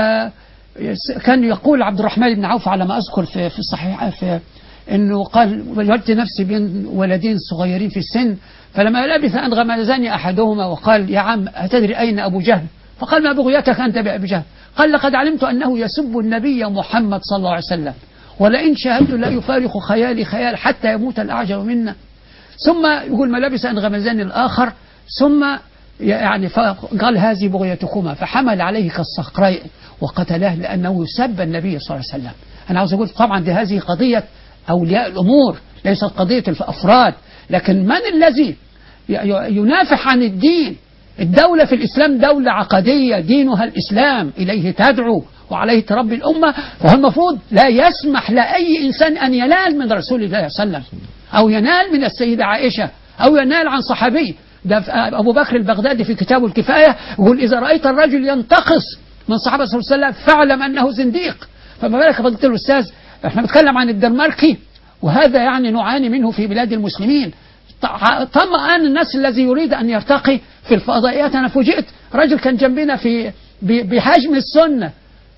كان يقول عبد الرحمن بن عوف على ما أذكر في في الصحيح في انه قال وجدت نفسي بين ولدين صغيرين في السن فلما لبث ان غمزني احدهما وقال يا عم اتدري اين ابو جهل؟ فقال ما بغيتك انت بابي جهل؟ قال لقد علمت انه يسب النبي محمد صلى الله عليه وسلم ولئن شاهدت لا يفارق خيالي خيال حتى يموت الاعجب منا ثم يقول ما لبث ان غمزني الاخر ثم يعني فقال هذه بغيتكما فحمل عليه كالصخرين وقتلاه لانه سب النبي صلى الله عليه وسلم. انا عاوز اقول طبعا دي هذه قضيه اولياء الامور ليست قضيه الافراد لكن من الذي ي- ي- ينافح عن الدين الدولة في الإسلام دولة عقدية دينها الإسلام إليه تدعو وعليه تربي الأمة فهو المفروض لا يسمح لأي إنسان أن ينال من رسول الله صلى الله عليه وسلم أو ينال من السيدة عائشة أو ينال عن صحابي ده في- أبو بكر البغدادي في كتابه الكفاية يقول إذا رأيت الرجل ينتقص من صحابة صلى الله عليه وسلم فاعلم أنه زنديق فما بالك فضيلة الأستاذ احنا بنتكلم عن الدنماركي وهذا يعني نعاني منه في بلاد المسلمين ط- طمأن الناس الذي يريد أن يرتقي في الفضائيات أنا فوجئت رجل كان جنبنا في ب- بحجم السنة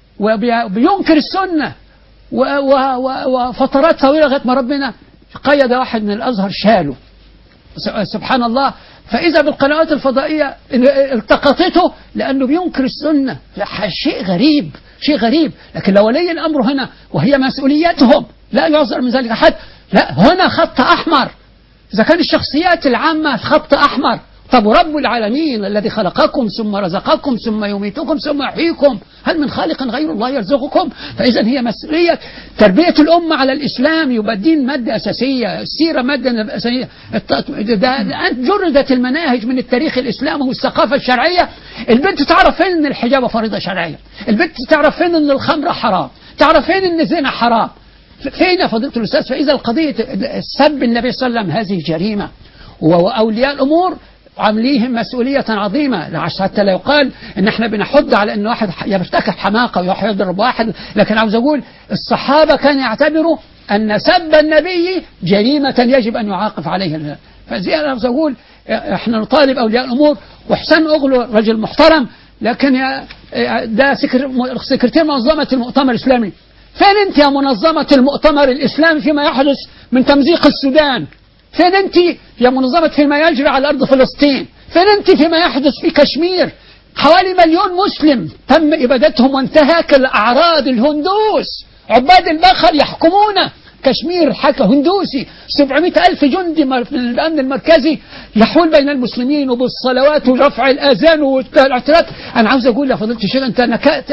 وبينكر السنة و- و- و- وفترات طويلة لغاية ما ربنا قيد واحد من الأزهر شاله س- سبحان الله فإذا بالقنوات الفضائية التقطته لأنه بينكر السنة لا ح- شيء غريب شيء غريب لكن لو ولي الأمر هنا وهي مسؤوليتهم لا يعذر من ذلك أحد لا هنا خط أحمر إذا كان الشخصيات العامة خط أحمر طب رب العالمين الذي خلقكم ثم رزقكم ثم يميتكم ثم يحييكم هل من خالق غير الله يرزقكم فإذا هي مسؤولية تربية الأمة على الإسلام يبقى الدين مادة أساسية السيرة مادة أساسية الت- ده ده أنت جردت المناهج من التاريخ الإسلامي والثقافة الشرعية البنت تعرف فين أن الحجاب فريضة شرعية البنت تعرف فين أن الخمر حرام تعرف فين أن الزنا حرام فين يا فضيلة الأستاذ فإذا القضية سب النبي صلى الله عليه وسلم هذه جريمة وأولياء الأمور عامليهم مسؤولية عظيمة عشان حتى لا يقال ان احنا بنحض على ان واحد يرتكب حماقة ويروح يضرب واحد لكن عاوز اقول الصحابة كانوا يعتبروا ان سب النبي جريمة يجب ان يعاقب عليها فزي انا عاوز اقول احنا نطالب اولياء الامور وحسن اغلو رجل محترم لكن يا ده سكر- سكرتير منظمة المؤتمر الاسلامي فين انت يا منظمة المؤتمر الاسلامي فيما يحدث من تمزيق السودان فين انت يا منظمة فيما يجري على أرض فلسطين فين انت فيما يحدث في كشمير حوالي مليون مسلم تم إبادتهم وانتهاك الأعراض الهندوس عباد البخر يحكمون كشمير حكى هندوسي 700 ألف جندي مر- في الأمن المركزي يحول بين المسلمين وبالصلوات ورفع الأذان والاعتراف أنا عاوز أقول يا فضيلة الشيخ أنت نكأت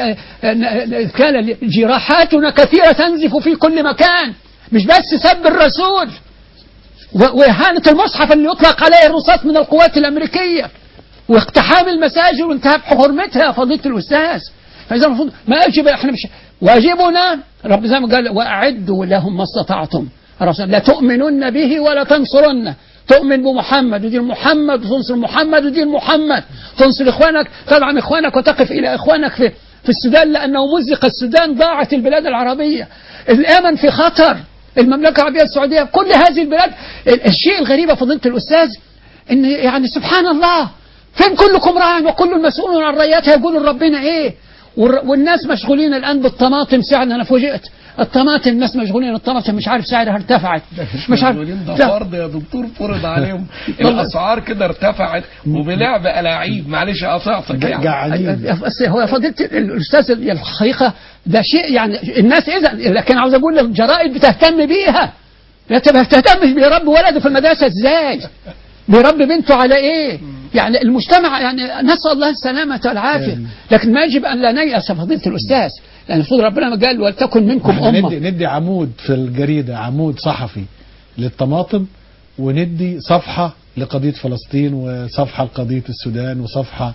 كان جراحاتنا كثيرة تنزف في كل مكان مش بس سب الرسول و- وإهانة المصحف اللي يطلق عليه الرصاص من القوات الأمريكية واقتحام المساجد وانتهاك حرمتها يا فضيلة الأستاذ فإذا المفروض ما يجب احنا مش واجبنا رب زي ما قال وأعدوا لهم ما استطعتم الرسول لا تؤمنن به ولا تنصرن تؤمن بمحمد ودين محمد وتنصر محمد ودين محمد تنصر إخوانك تدعم إخوانك وتقف إلى إخوانك في في السودان لأنه مزق السودان ضاعت البلاد العربية اليمن في خطر المملكة العربية السعودية كل هذه البلاد ال- الشيء الغريب يا فضيلة الأستاذ إن يعني سبحان الله فين كلكم راع وكل المسؤول عن رعيتها يقولوا ربنا إيه والر- والناس مشغولين الآن بالطماطم سعرها أنا فوجئت الطماطم الناس مشغولين الطماطم مش عارف سعرها ارتفعت مش عارف مشغولين ده لا. فرض يا دكتور فرض عليهم والله. الاسعار كده ارتفعت وبلعب الاعيب معلش قطعتك يعني جعانين أصل هو فضيلة الأستاذ الحقيقة ده شيء يعني الناس إذا لكن عاوز أقول الجرائد بتهتم بيها لا تبقى بتهتمش بيربي ولده في المدرسة إزاي بيربي بنته على إيه يعني المجتمع يعني نسأل الله السلامة والعافية لكن ما يجب أن لا نيأس يا فضيلة الأستاذ لأن المفروض ربنا ما قال ولتكن منكم احنا أمة ندي, ندي عمود في الجريدة عمود صحفي للطماطم وندي صفحة لقضية فلسطين وصفحة لقضية السودان وصفحة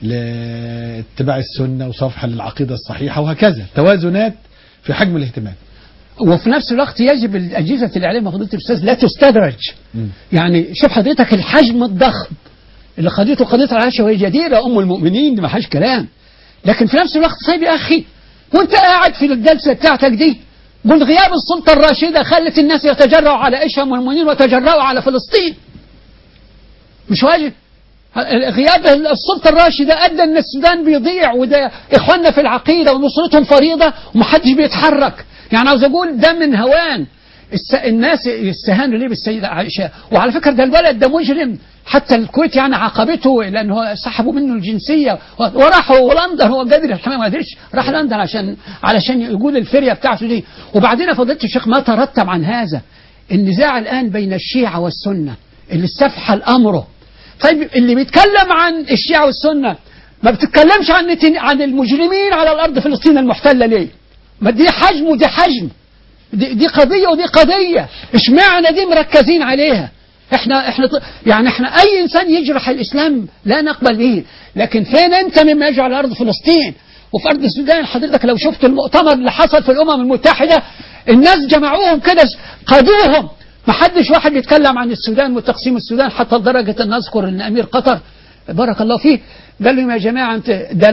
لاتباع السنة وصفحة للعقيدة الصحيحة وهكذا توازنات في حجم الاهتمام وفي نفس الوقت يجب الأجهزة الإعلام يا فضيلة الأستاذ لا تستدرج يعني شوف حضرتك الحجم الضخم اللي قضيته قضية العائشة وهي جديرة أم المؤمنين دي ما فيهاش كلام لكن في نفس الوقت طيب يا أخي وأنت قاعد في الجلسة بتاعتك دي قل غياب السلطة الراشدة خلت الناس يتجرعوا على إشهم والمؤمنين ويتجرعوا على فلسطين مش واجب غياب السلطة الراشدة أدى أن السودان بيضيع وده إخواننا في العقيدة ونصرتهم فريضة ومحدش بيتحرك يعني عاوز أقول ده من هوان الس... الناس يستهانوا ليه بالسيدة عائشة وعلى فكرة ده الولد ده مجرم حتى الكويت يعني عاقبته لأنه سحبوا منه الجنسية وراحوا لندن هو قادر الحمام ما قدرش راح لندن عشان علشان يقول الفرية بتاعته دي وبعدين فضيلة الشيخ ما ترتب عن هذا النزاع الآن بين الشيعة والسنة اللي استفحل أمره طيب اللي بيتكلم عن الشيعة والسنة ما بتتكلمش عن نتن... عن المجرمين على الأرض فلسطين المحتلة ليه ما دي حجم ودي حجم دي, دي قضية ودي قضية اشمعنى دي مركزين عليها احنا احنا يعني احنا اي انسان يجرح الاسلام لا نقبل به لكن فين انت مما يجرح على ارض فلسطين وفي ارض السودان حضرتك لو شفت المؤتمر اللي حصل في الامم المتحده الناس جمعوهم كده قادوهم ما حدش واحد يتكلم عن السودان وتقسيم السودان حتى لدرجه ان نذكر ان امير قطر بارك الله فيه قال لهم يا جماعه انت ده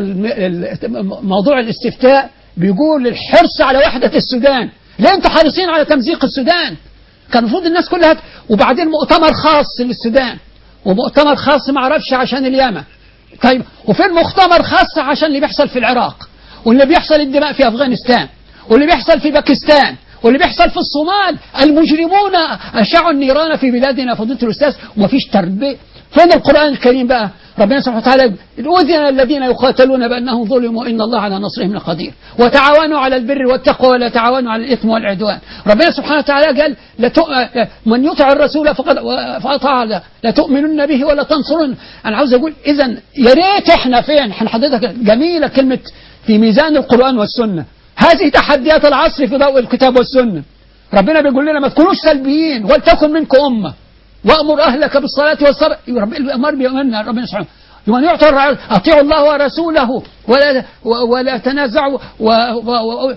موضوع الاستفتاء بيقول الحرص على وحده السودان ليه انتوا حريصين على تمزيق السودان كان المفروض الناس كلها وبعدين مؤتمر خاص للسودان ومؤتمر خاص ما اعرفش عشان اليمن طيب وفين مؤتمر خاص عشان اللي بيحصل في العراق واللي بيحصل الدماء في افغانستان واللي بيحصل في باكستان واللي بيحصل في الصومال المجرمون اشعوا النيران في بلادنا فضيله الاستاذ ومفيش تربيه فين القران الكريم بقى ربنا سبحانه وتعالى أذن الذين يقاتلون بأنهم ظلموا إن الله على نصرهم لقدير وتعاونوا على البر والتقوى ولا تعاونوا على الإثم والعدوان ربنا سبحانه وتعالى قال لتؤ... من يطع الرسول فقد فأطاع لتؤمنن به ولا تنصرن أنا عاوز أقول إذا يا ريت إحنا فين إحنا حضرتك جميلة كلمة في ميزان القرآن والسنة هذه تحديات العصر في ضوء الكتاب والسنة ربنا بيقول لنا ما تكونوش سلبيين ولتكن منكم أمة وأمر أهلك بالصلاة والصلاة الأمر بيأمرنا ربنا سبحانه ومن يعطى أطيعوا الله ورسوله ولا ولا تنازعوا و و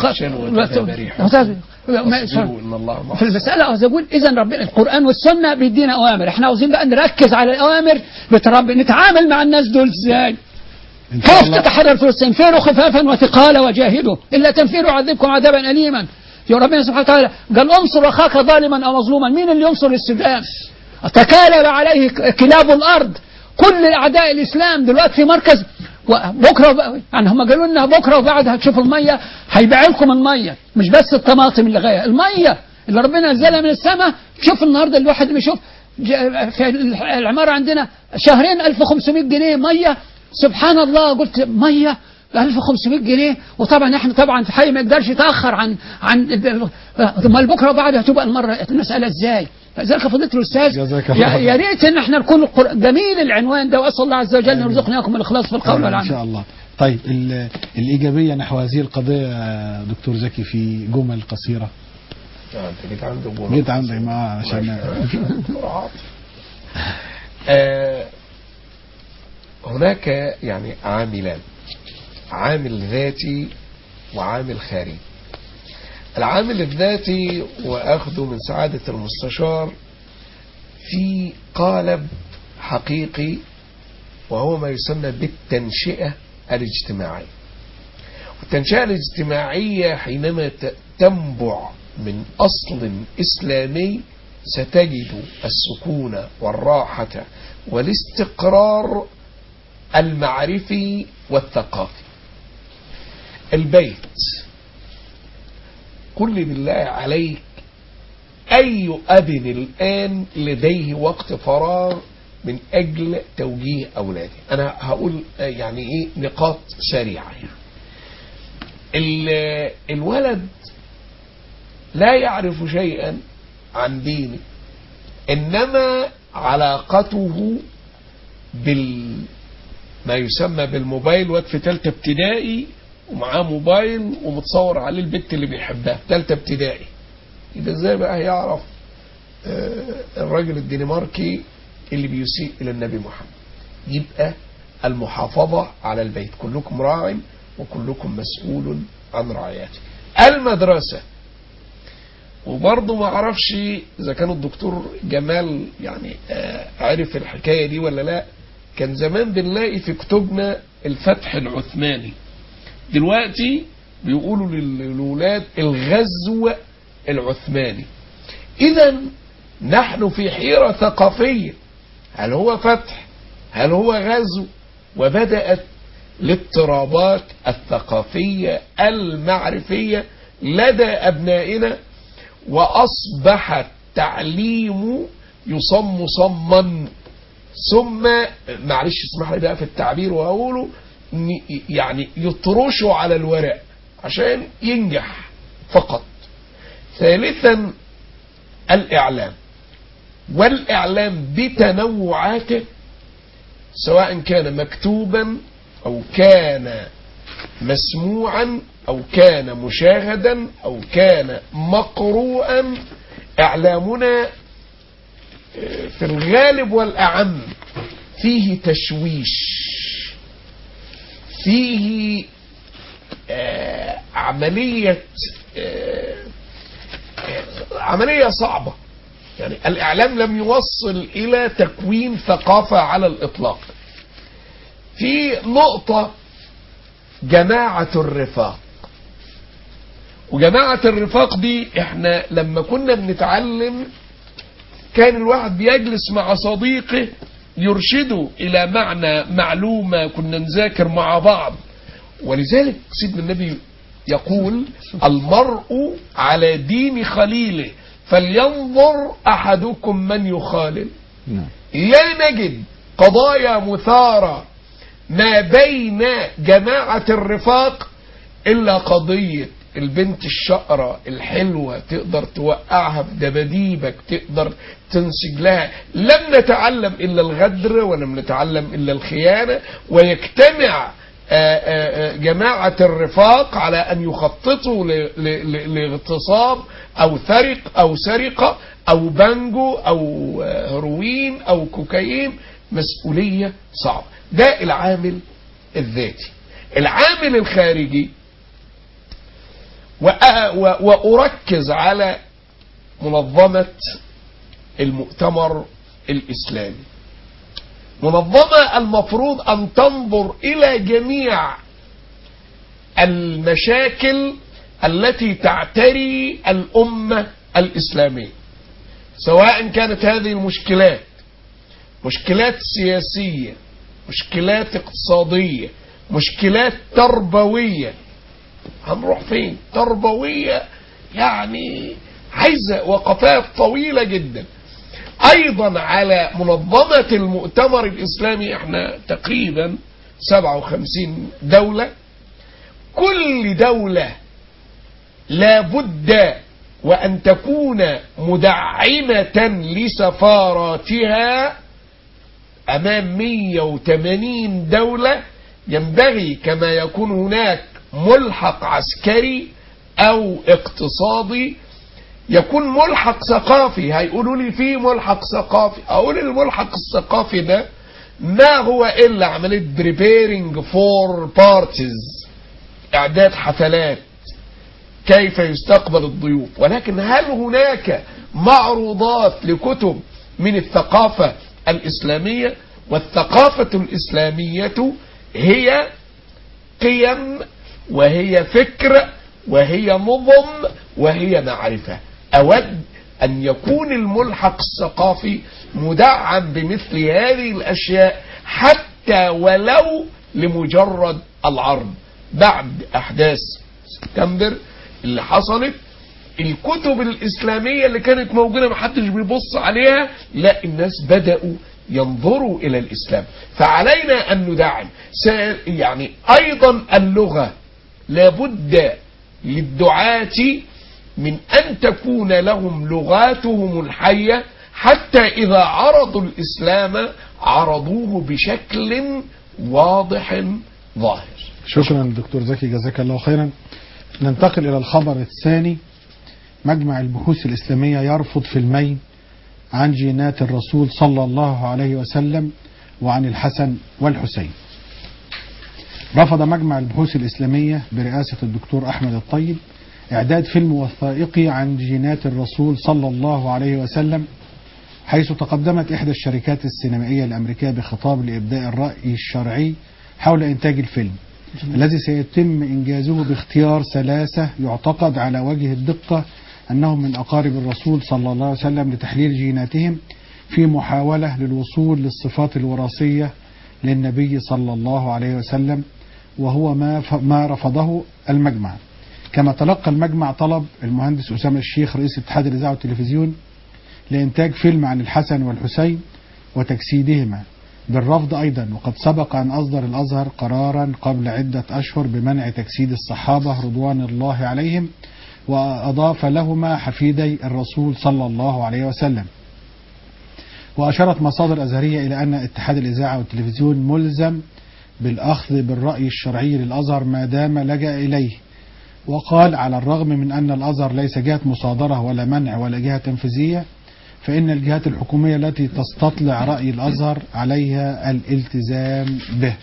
في المسألة عاوز أقول إذا ربنا القرآن والسنة بيدينا أوامر إحنا عاوزين بقى نركز على الأوامر بترب نتعامل مع الناس دول إزاي كيف تتحرر فلسطين انفروا خفافا وثقالا وجاهدوا إلا تنفروا يعذبكم عذابا أليما يا ربنا سبحانه وتعالى قال انصر اخاك ظالما او مظلوما مين اللي ينصر السودان تكالب عليه كلاب الارض كل اعداء الاسلام دلوقتي في مركز وبكره يعني هم قالوا لنا بكره وبعد هتشوفوا الميه هيبيع لكم الميه مش بس الطماطم اللي غايه الميه اللي ربنا نزلها من السماء شوف النهارده الواحد بيشوف في العماره عندنا شهرين 1500 جنيه ميه سبحان الله قلت ميه 1500 جنيه وطبعا احنا طبعا في حي ما يقدرش يتاخر عن عن امال بكره وبعد هتبقى المره المساله ازاي؟ فذلك فضيله الاستاذ يا ريت ان احنا نكون جميل العنوان ده واسال الله عز وجل ان يرزقنا اياكم الاخلاص في القول والعمل. ان شاء الله. طيب الايجابيه نحو هذه القضيه دكتور زكي في جمل قصيره. انت جيت عند جيت عندي ما عشان هناك يعني عاملان عامل ذاتي وعامل خارجي العامل الذاتي وأخذه من سعادة المستشار في قالب حقيقي وهو ما يسمى بالتنشئة الاجتماعية والتنشئة الاجتماعية حينما تنبع من أصل إسلامي ستجد السكون والراحة والاستقرار المعرفي والثقافي البيت قل بالله عليك أي أب الآن لديه وقت فراغ من أجل توجيه أولاده أنا هقول يعني إيه نقاط سريعة يعني. الولد لا يعرف شيئا عن دينه إنما علاقته بال ما يسمى بالموبايل واد في ثالثه ابتدائي ومعاه موبايل ومتصور عليه البت اللي بيحبها في ثالثه ابتدائي يبقى ازاي بقى هيعرف الراجل الدنماركي اللي بيسيء الى النبي محمد يبقى المحافظة على البيت كلكم راع وكلكم مسؤول عن رعايته المدرسة وبرضه ما اعرفش اذا كان الدكتور جمال يعني عرف الحكاية دي ولا لا كان زمان بنلاقي في كتبنا الفتح العثماني دلوقتي بيقولوا لل- للولاد الغزو العثماني اذا نحن في حيرة ثقافية هل هو فتح هل هو غزو وبدأت الاضطرابات الثقافية المعرفية لدى أبنائنا وأصبح التعليم يصم صما ثم معلش اسمح لي بقى في التعبير وأقوله ن- يعني يطرشوا على الورق عشان ينجح فقط ثالثا الإعلام والإعلام بتنوعاته سواء كان مكتوبا أو كان مسموعا أو كان مشاهدا أو كان مقروءا إعلامنا آه، في الغالب والأعم فيه تشويش فيه آه، عملية آه، آه، عملية صعبة يعني الإعلام لم يوصل إلى تكوين ثقافة على الإطلاق في نقطة جماعة الرفاق وجماعة الرفاق دي احنا لما كنا بنتعلم كان الواحد بيجلس مع صديقه يرشده إلى معنى معلومة كنا نذاكر مع بعض ولذلك سيدنا النبي يقول المرء على دين خليله فلينظر أحدكم من يخالل نعم لا نجد قضايا مثارة ما بين جماعة الرفاق إلا قضية البنت الشقرة الحلوة تقدر توقعها في دباديبك تقدر تنسج لها لم نتعلم إلا الغدر ولم نتعلم إلا الخيانة ويجتمع آه، آه، آه، جماعة الرفاق على أن يخططوا ل- ل- ل- لاغتصاب أو ثرق أو سرقة أو بانجو أو آه، هروين أو كوكايين مسؤولية صعبة ده العامل الذاتي العامل الخارجي وأ- و- وأركز على منظمة المؤتمر الإسلامي منظمة المفروض أن تنظر إلى جميع المشاكل التي تعتري الأمة الإسلامية سواء كانت هذه المشكلات مشكلات سياسية مشكلات اقتصادية مشكلات تربوية هنروح فين تربوية يعني عايزة وقفات طويلة جدا ايضا على منظمة المؤتمر الاسلامي احنا تقريبا 57 دولة كل دولة لابد وان تكون مدعمة لسفاراتها امام 180 دولة ينبغي كما يكون هناك ملحق عسكري او اقتصادي يكون ملحق ثقافي هيقولوا لي في ملحق ثقافي اقول الملحق الثقافي ده ما هو الا عمليه بريبيرنج فور بارتيز اعداد حفلات كيف يستقبل الضيوف ولكن هل هناك معروضات لكتب من الثقافه الاسلاميه والثقافه الاسلاميه هي قيم وهي فكر وهي نظم وهي معرفة أود أن يكون الملحق الثقافي مدعم بمثل هذه الأشياء حتى ولو لمجرد العرض بعد أحداث سبتمبر اللي حصلت الكتب الإسلامية اللي كانت موجودة محدش بيبص عليها لا الناس بدأوا ينظروا إلى الإسلام فعلينا أن ندعم س- يعني أيضا اللغة لابد للدعاة من أن تكون لهم لغاتهم الحية حتى إذا عرضوا الإسلام عرضوه بشكل واضح ظاهر شكرا دكتور زكي جزاك الله خيرا ننتقل إلى الخبر الثاني مجمع البحوث الإسلامية يرفض فيلمين عن جينات الرسول صلى الله عليه وسلم وعن الحسن والحسين رفض مجمع البحوث الإسلامية برئاسة الدكتور أحمد الطيب إعداد فيلم وثائقي عن جينات الرسول صلى الله عليه وسلم حيث تقدمت إحدى الشركات السينمائية الأمريكية بخطاب لإبداء الرأي الشرعي حول إنتاج الفيلم الذي سيتم إنجازه باختيار ثلاثة يعتقد على وجه الدقة أنهم من أقارب الرسول صلى الله عليه وسلم لتحليل جيناتهم في محاولة للوصول للصفات الوراثية للنبي صلى الله عليه وسلم وهو ما ف- ما رفضه المجمع كما تلقى المجمع طلب المهندس أسامة الشيخ رئيس اتحاد الإذاعة والتلفزيون لإنتاج فيلم عن الحسن والحسين وتجسيدهما بالرفض أيضا وقد سبق أن أصدر الأزهر قرارا قبل عدة أشهر بمنع تجسيد الصحابة رضوان الله عليهم وأضاف لهما حفيدي الرسول صلى الله عليه وسلم وأشارت مصادر أزهرية إلى أن اتحاد الإذاعة والتلفزيون ملزم بالأخذ بالرأي الشرعي للأزهر ما دام لجأ إليه وقال على الرغم من أن الأزهر ليس جهة مصادرة ولا منع ولا جهة تنفيذية فإن الجهات الحكومية التي تستطلع رأي الأزهر عليها الالتزام به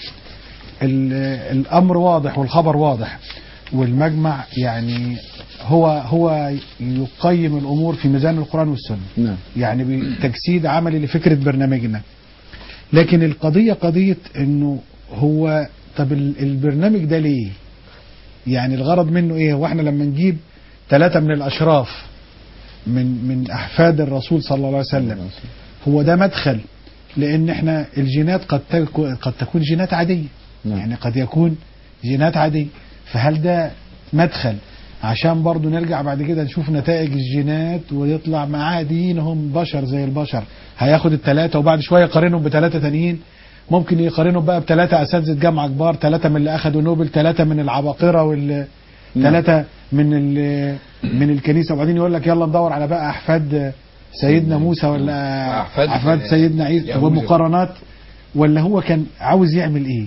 ال- الأمر واضح والخبر واضح والمجمع يعني هو هو يقيم الأمور في ميزان القرآن والسنة نعم يعني بتجسيد عملي لفكرة برنامجنا لكن القضية قضية انه هو طب ال- البرنامج ده ليه يعني الغرض منه ايه واحنا لما نجيب ثلاثة من الاشراف من من احفاد الرسول صلى الله عليه وسلم هو ده مدخل لان احنا الجينات قد تكون قد تكون جينات عادية نعم. يعني قد يكون جينات عادية فهل ده مدخل عشان برضو نرجع بعد كده نشوف نتائج الجينات ويطلع معاه دينهم بشر زي البشر هياخد الثلاثة وبعد شوية يقارنهم بثلاثة تانيين ممكن يقارنهم بقى بثلاثة أساتذة جامعة كبار ثلاثة من اللي أخدوا نوبل ثلاثة من العباقرة وال ثلاثة من ال... من الكنيسة وبعدين يقول لك يلا ندور على بقى أحفاد سيدنا موسى ولا أحفاد- أحفاد سيدنا عيسى يهود. ومقارنات ولا هو كان عاوز يعمل إيه؟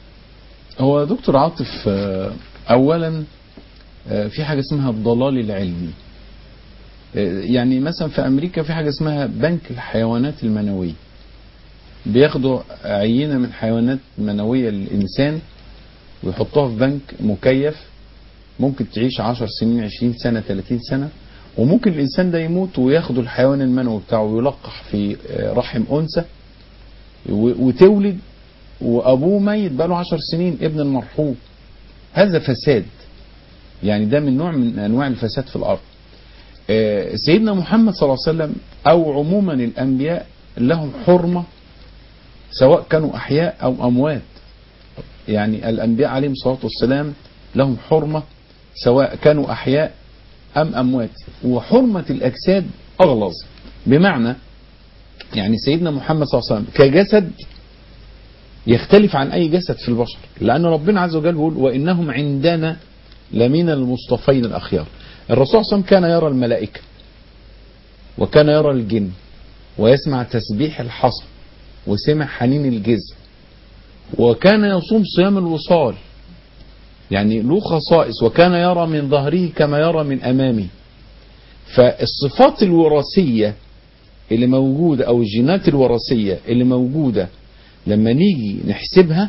هو دكتور عاطف آه، اولا آه، في حاجه اسمها الضلال العلمي آه، يعني مثلا في امريكا في حاجه اسمها بنك الحيوانات المنويه بياخدوا عينه من حيوانات منويه للانسان ويحطوها في بنك مكيف ممكن تعيش 10 سنين 20 سنه 30 سنه وممكن الانسان ده يموت وياخدوا الحيوان المنوي بتاعه ويلقح في آه، رحم انثى و- وتولد وابوه ميت بقاله عشر سنين ابن المرحوم هذا فساد يعني ده من نوع من انواع الفساد في الارض آه، سيدنا محمد صلى الله عليه وسلم او عموما الانبياء لهم حرمه سواء كانوا احياء او اموات يعني الانبياء عليهم الصلاه والسلام لهم حرمه سواء كانوا احياء ام اموات وحرمه الاجساد اغلظ بمعنى يعني سيدنا محمد صلى الله عليه وسلم كجسد يختلف عن أي جسد في البشر لأن ربنا عز وجل بيقول وإنهم عندنا لمن المصطفين الأخيار الرسول صلى الله عليه وسلم كان يرى الملائكة وكان يرى الجن ويسمع تسبيح الحصى وسمع حنين الجزء وكان يصوم صيام الوصال يعني له خصائص وكان يرى من ظهره كما يرى من أمامه فالصفات الوراثية اللي موجودة أو الجينات الوراثية اللي موجودة لما نيجي نحسبها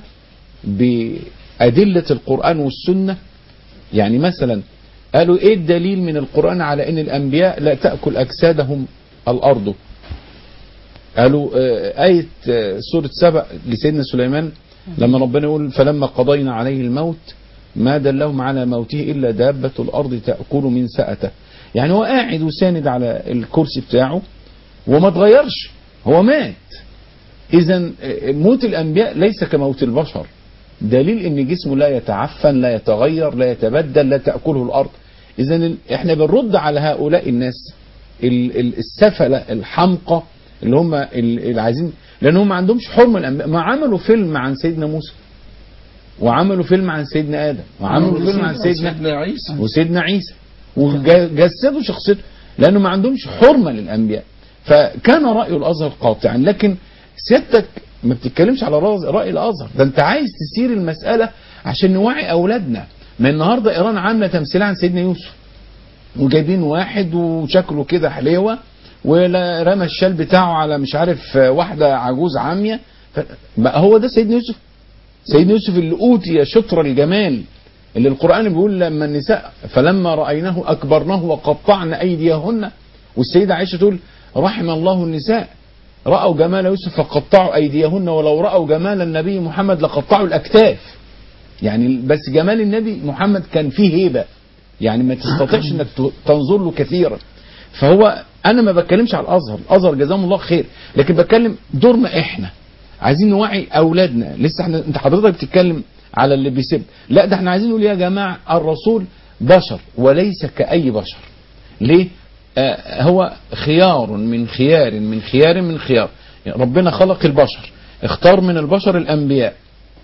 بأدلة القرآن والسنة يعني مثلا قالوا ايه الدليل من القرآن على ان الانبياء لا تأكل اجسادهم الارض قالوا آه، آية آه، سورة سبأ لسيدنا سليمان لما ربنا يقول فلما قضينا عليه الموت ما دلهم على موته إلا دابة الأرض تأكل من سأته يعني هو قاعد وساند على الكرسي بتاعه وما اتغيرش هو مات إذا موت الأنبياء ليس كموت البشر دليل ان جسمه لا يتعفن لا يتغير لا يتبدل لا تأكله الأرض إذا احنا بنرد على هؤلاء الناس ال- ال- السفلة الحمقى اللي هم ال- اللي عايزين لأن هم ما عندهمش حرمة الأنبياء ما عملوا فيلم عن سيدنا موسى وعملوا فيلم عن سيدنا آدم وعملوا فيلم عن سيدنا سيدنا عيسى وسيدنا عيسى وجسدوا شخصيته لانه ما عندهمش حرمه للانبياء فكان راي الازهر قاطعا لكن سيادتك ما بتتكلمش على راز- راي الازهر ده انت عايز تسير المساله عشان نوعي اولادنا ما النهارده ايران عامله تمثيل عن سيدنا يوسف وجايبين واحد وشكله كده حليوه ورمى الشال بتاعه على مش عارف واحده عجوز عاميه ف- بقى هو ده سيدنا يوسف سيدنا يوسف اللي اوتي شطر الجمال اللي القرآن بيقول لما النساء فلما رأيناه أكبرناه وقطعن أيديهن والسيدة عائشة تقول رحم الله النساء رأوا جمال يوسف فقطعوا أيديهن ولو رأوا جمال النبي محمد لقطعوا الأكتاف يعني بس جمال النبي محمد كان فيه هيبة يعني ما تستطيعش انك ت- تنظر له كثيرا فهو انا ما بتكلمش على الازهر الازهر جزاهم الله خير لكن بتكلم دورنا احنا عايزين نوعي اولادنا لسه احنا انت حضرتك بتتكلم على اللي بيسب لا ده احنا عايزين نقول يا جماعه الرسول بشر وليس كاي بشر ليه آه هو خيار من خيار من خيار من خيار يعني ربنا خلق البشر اختار من البشر الانبياء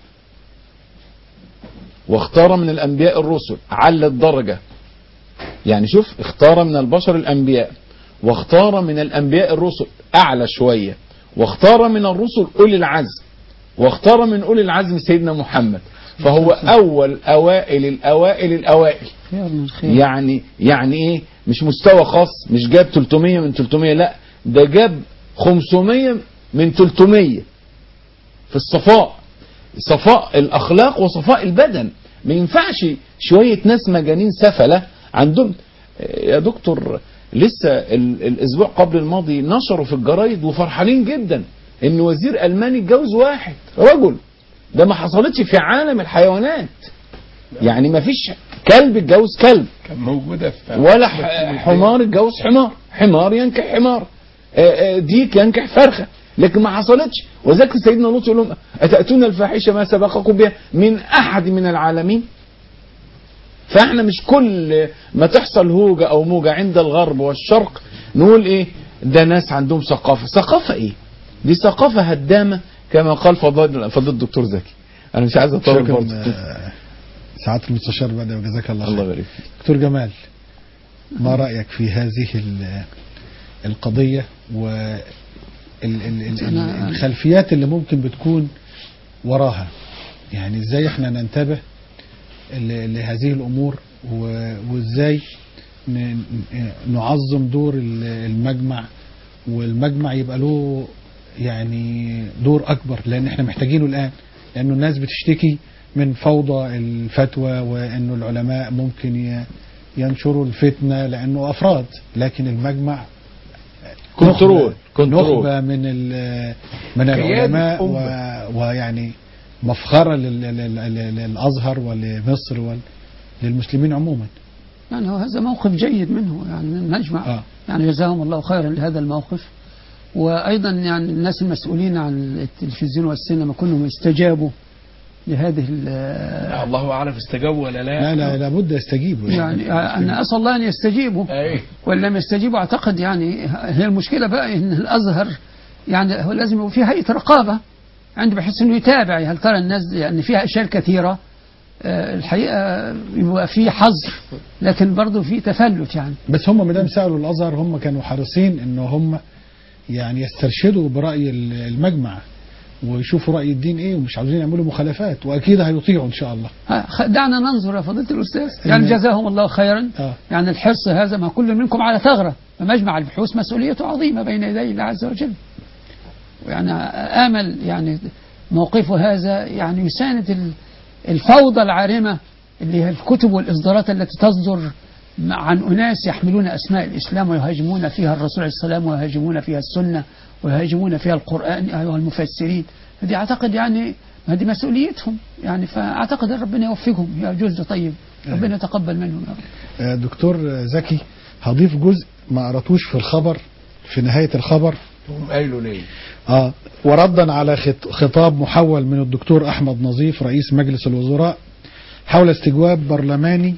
واختار من الانبياء الرسل على الدرجه يعني شوف اختار من البشر الانبياء واختار من الانبياء الرسل اعلى شويه واختار من الرسل اولي العزم واختار من اولي العزم سيدنا محمد فهو اول اوائل الاوائل الاوائل خير من خير يعني يعني ايه مش مستوى خاص مش جاب 300 من 300 لا ده جاب 500 من 300 في الصفاء صفاء الاخلاق وصفاء البدن ما ينفعش شويه ناس مجانين سفله عندهم يا دكتور لسه ال- الاسبوع قبل الماضي نشروا في الجرايد وفرحانين جدا ان وزير الماني اتجوز واحد رجل ده ما حصلتش في عالم الحيوانات يعني ما فيش كلب اتجوز كلب كان موجودة في ولا ح- حمار اتجوز حمار حمار ينكح حمار آه، آه، ديك ينكح فرخه لكن ما حصلتش وذلك سيدنا لوط يقول لهم اتاتون الفاحشه ما سبقكم بها من احد من العالمين فاحنا مش كل ما تحصل هوجه او موجه عند الغرب والشرق نقول ايه ده ناس عندهم ثقافه ثقافه ايه دي ثقافه هدامه كما قال فضل فضل الدكتور زكي انا مش عايز اطول شكرا برضه آه، سعاده المستشار بدر وجزاك الله الله خير يبارك فيك دكتور جمال ما رايك في هذه ال- القضيه و ال- ال- ال- أنا- الخلفيات اللي ممكن بتكون وراها يعني ازاي احنا ننتبه ل- لهذه الامور و- وازاي ن- ن- نعظم دور ال- المجمع والمجمع يبقى له يعني دور اكبر لان احنا محتاجينه الان لانه الناس بتشتكي من فوضى الفتوى وانه العلماء ممكن ي- ينشروا الفتنه لانه افراد لكن المجمع كنترول نخبة- كنترول نخبة من ال- من قيادة العلماء أمة. و- ويعني مفخرة لل- لل- لل- للأزهر ولمصر وللمسلمين عموما يعني هو هذا موقف جيد منه يعني من المجمع آه. يعني جزاهم الله خيرا لهذا الموقف وأيضا يعني الناس المسؤولين عن التلفزيون والسينما كلهم استجابوا لهذه ال- الله أعلم استجابوا ولا لا لا لا لابد يستجيبوا يعني أنا أسأل الله أن يستجيبوا أي وإن لم يستجيبوا أعتقد يعني هي المشكلة بقى إن الأزهر يعني هو لازم يبقى فيه هيئة رقابة عنده بحيث إنه يتابع هل ترى الناس يعني فيها أشياء كثيرة آه، الحقيقة يبقى فيه حظر لكن برضه فيه تفلت يعني بس هم ما دام سالوا الازهر هم كانوا حريصين ان هم يعني يسترشدوا براي ال- المجمع ويشوفوا راي الدين ايه ومش عاوزين يعملوا مخالفات واكيد هيطيعوا ان شاء الله ها، خ- دعنا ننظر يا فضيلة الأستاذ يعني إن- جزاهم الله خيرا اه يعني الحرص هذا ما كل منكم على ثغرة فمجمع البحوث مسؤوليته عظيمة بين يدي الله عز وجل ويعني آمل يعني موقفه هذا يعني يساند ال- الفوضى العارمة اللي هي الكتب والإصدارات التي تصدر عن أناس يحملون أسماء الإسلام ويهاجمون فيها الرسول عليه السلام ويهاجمون فيها السنة ويهاجمون فيها القرآن أيها المفسرين هذه أعتقد يعني هذه مسؤوليتهم يعني فأعتقد أن ربنا يوفقهم يا جزء طيب ربنا يتقبل منهم يا رب آه، دكتور زكي هضيف جزء ما قراتوش في الخبر في نهايه الخبر هم قايلوا ليه آه وردا على خط- خطاب محول من الدكتور أحمد نظيف رئيس مجلس الوزراء حول استجواب برلماني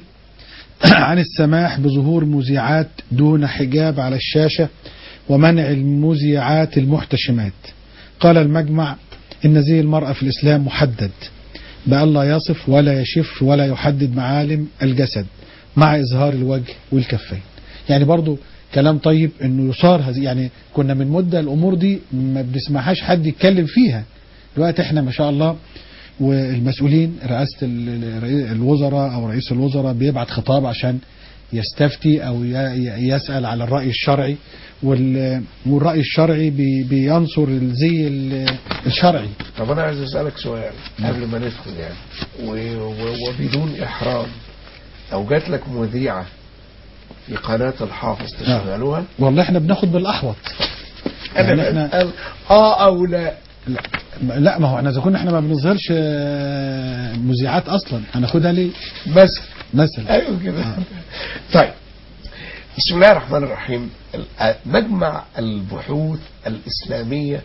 عن السماح بظهور مذيعات دون حجاب على الشاشة ومنع المذيعات المحتشمات قال المجمع إن زي المرأة في الإسلام محدد بأن لا يصف ولا يشف ولا يحدد معالم الجسد مع إظهار الوجه والكفين يعني برضو كلام طيب انه يصار هذه يعني كنا من مده الامور دي ما بنسمعهاش حد يتكلم فيها دلوقتي احنا ما شاء الله والمسؤولين رئاسه ال- ال- الوزراء او رئيس الوزراء بيبعت خطاب عشان يستفتي او ي- ي- يسال على الراي الشرعي وال- والراي الشرعي بي- بينصر الزي ال- الشرعي طب أنا عايز أسألك سؤال قبل ما ندخل يعني و- و- وبدون إحرام لو جات لك مذيعة في قناة الحافظ تشغلوها والله احنا بناخد بالاحوط أنا يعني احنا بسأل آه أو لا لا ما هو احنا اذا كنا احنا ما بنظهرش آه، مذيعات اصلا هناخدها ليه بس مثلا ايوه كده طيب بسم الله الرحمن الرحيم ال- مجمع البحوث الإسلامية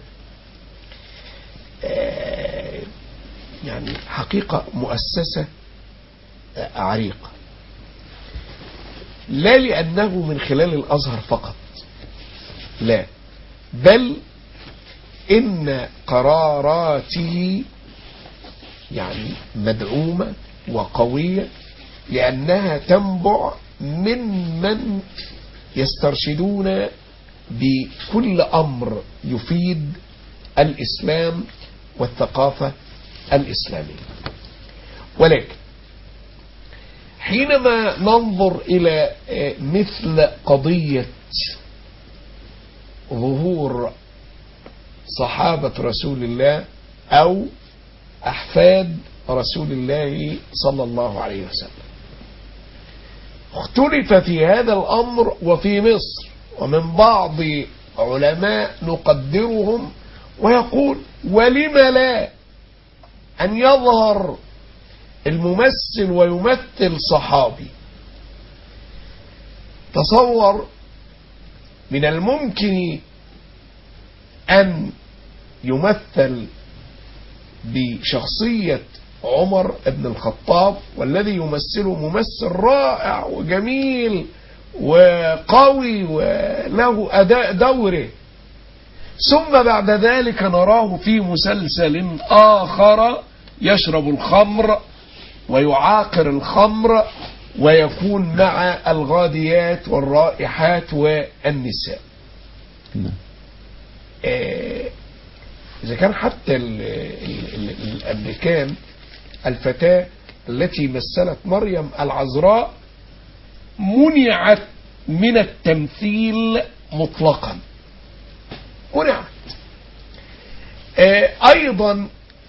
آه، يعني حقيقة مؤسسة آه، عريقة لا لأنه من خلال الأزهر فقط لا بل إن قراراته يعني مدعومة وقوية لأنها تنبع من من يسترشدون بكل أمر يفيد الإسلام والثقافة الإسلامية ولكن حينما ننظر إلى آه، مثل قضية ظهور صحابة رسول الله أو أحفاد رسول الله صلى الله عليه وسلم اختلف في هذا الأمر وفي مصر ومن بعض علماء نقدرهم ويقول ولم لا أن يظهر الممثل ويمثل صحابي تصور من الممكن أن يمثل بشخصية عمر بن الخطاب والذي يمثله ممثل رائع وجميل وقوي وله أداء دوره ثم بعد ذلك نراه في مسلسل آخر يشرب الخمر ويعاقر الخمر ويكون مع الغاديات والرائحات والنساء نعم. آه، إذا كان حتى ال ال ال الأمريكان الفتاة التي مثلت مريم العذراء منعت من التمثيل مطلقا منعت آه، أيضا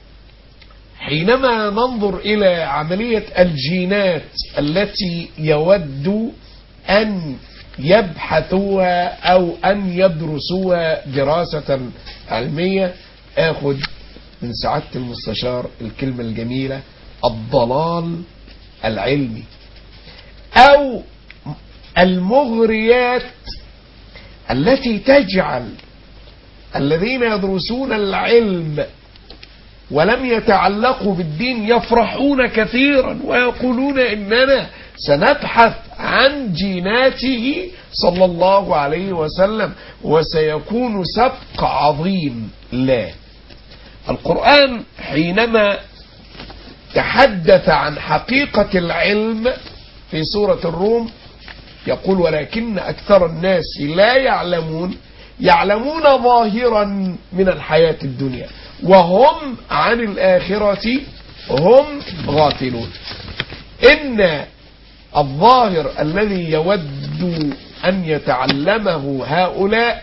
حينما ننظر إلى عملية الجينات التي يود أن يبحثوها أو أن يدرسوها دراسة علمية آخذ من سعادة المستشار الكلمة الجميلة الضلال العلمي أو المغريات التي تجعل الذين يدرسون العلم ولم يتعلقوا بالدين يفرحون كثيرا ويقولون إننا سنبحث عن جيناته صلى الله عليه وسلم وسيكون سبق عظيم لا القرآن حينما تحدث عن حقيقة العلم في سورة الروم يقول ولكن أكثر الناس لا يعلمون يعلمون ظاهرا من الحياة الدنيا وهم عن الآخرة هم غافلون إن الظاهر الذي يود أن يتعلمه هؤلاء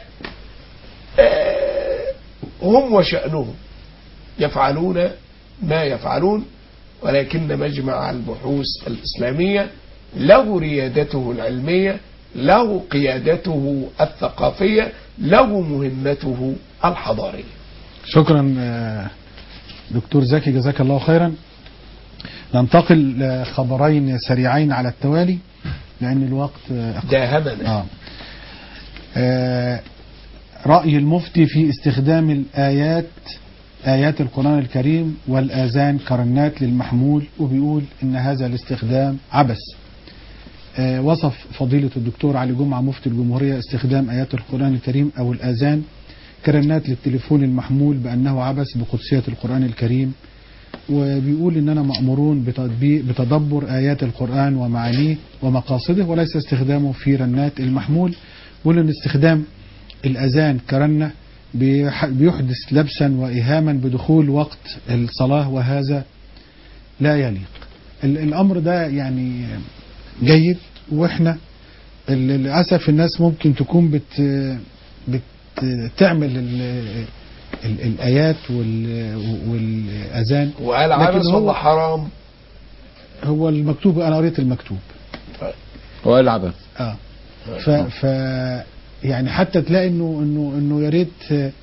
آه، هم وشأنهم يفعلون ما يفعلون ولكن مجمع البحوث الإسلامية له ريادته العلمية له قيادته الثقافية له مهمته الحضارية شكرا آه، دكتور زكي جزاك الله خيرا ننتقل لخبرين سريعين على التوالي لأن الوقت آه، داهمنا آه. آه، رأي المفتي في استخدام الآيات آيات القرآن الكريم والآذان كرنات للمحمول وبيقول إن هذا الاستخدام عبث آه، وصف فضيلة الدكتور علي جمعة مفتي الجمهورية استخدام آيات القرآن الكريم أو الآذان كرنات للتليفون المحمول بأنه عبث بقدسية القرآن الكريم وبيقول إننا مأمورون بتطبيق بتدبر آيات القرآن ومعانيه ومقاصده وليس استخدامه في رنات المحمول وإن استخدام الأذان كرنة بيح- بيحدث لبسا وإيهاما بدخول وقت الصلاة وهذا لا يليق ال- الأمر ده يعني جيد وإحنا ال- للأسف الناس ممكن تكون بت بتعمل ال ال الآيات وال- والأذان وقال لكن عبث هو- ولا حرام هو المكتوب أنا قريت المكتوب وقال عبث اه ف, ف يعني حتى تلاقي انه انه انه يا ريت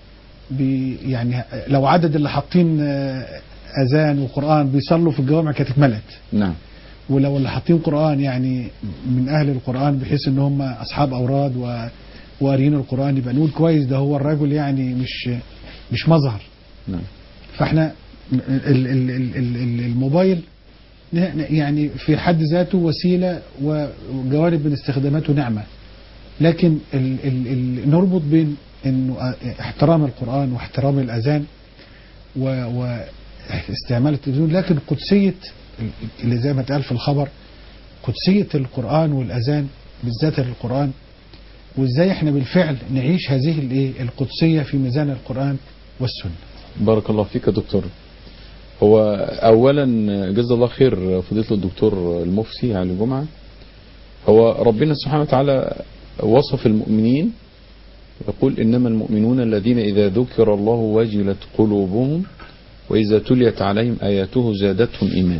بي يعني لو عدد اللي حاطين آه، اذان وقران بيصلوا في الجوامع كانت اتملت نعم ولو اللي حاطين قران يعني من اهل القران بحيث ان هم اصحاب اوراد و وقاريين القران يبقى نقول كويس ده هو الرجل يعني مش مش مظهر نعم فاحنا ال- ال- ال- ال- ال- الموبايل ن- يعني في حد ذاته وسيله وجوانب من استخداماته نعمه لكن ال ال ال نربط بين انه احترام القران واحترام الاذان و واستعمال التلفزيون لكن قدسيه اللي زي ما اتقال في الخبر قدسيه القران والاذان بالذات القران وازاي احنا بالفعل نعيش هذه الايه القدسيه في ميزان القران والسنه بارك الله فيك يا دكتور هو اولا جزا الله خير فضيله الدكتور المفتي علي جمعه هو ربنا سبحانه وتعالى وصف المؤمنين يقول انما المؤمنون الذين اذا ذكر الله وجلت قلوبهم واذا تليت عليهم اياته زادتهم ايمان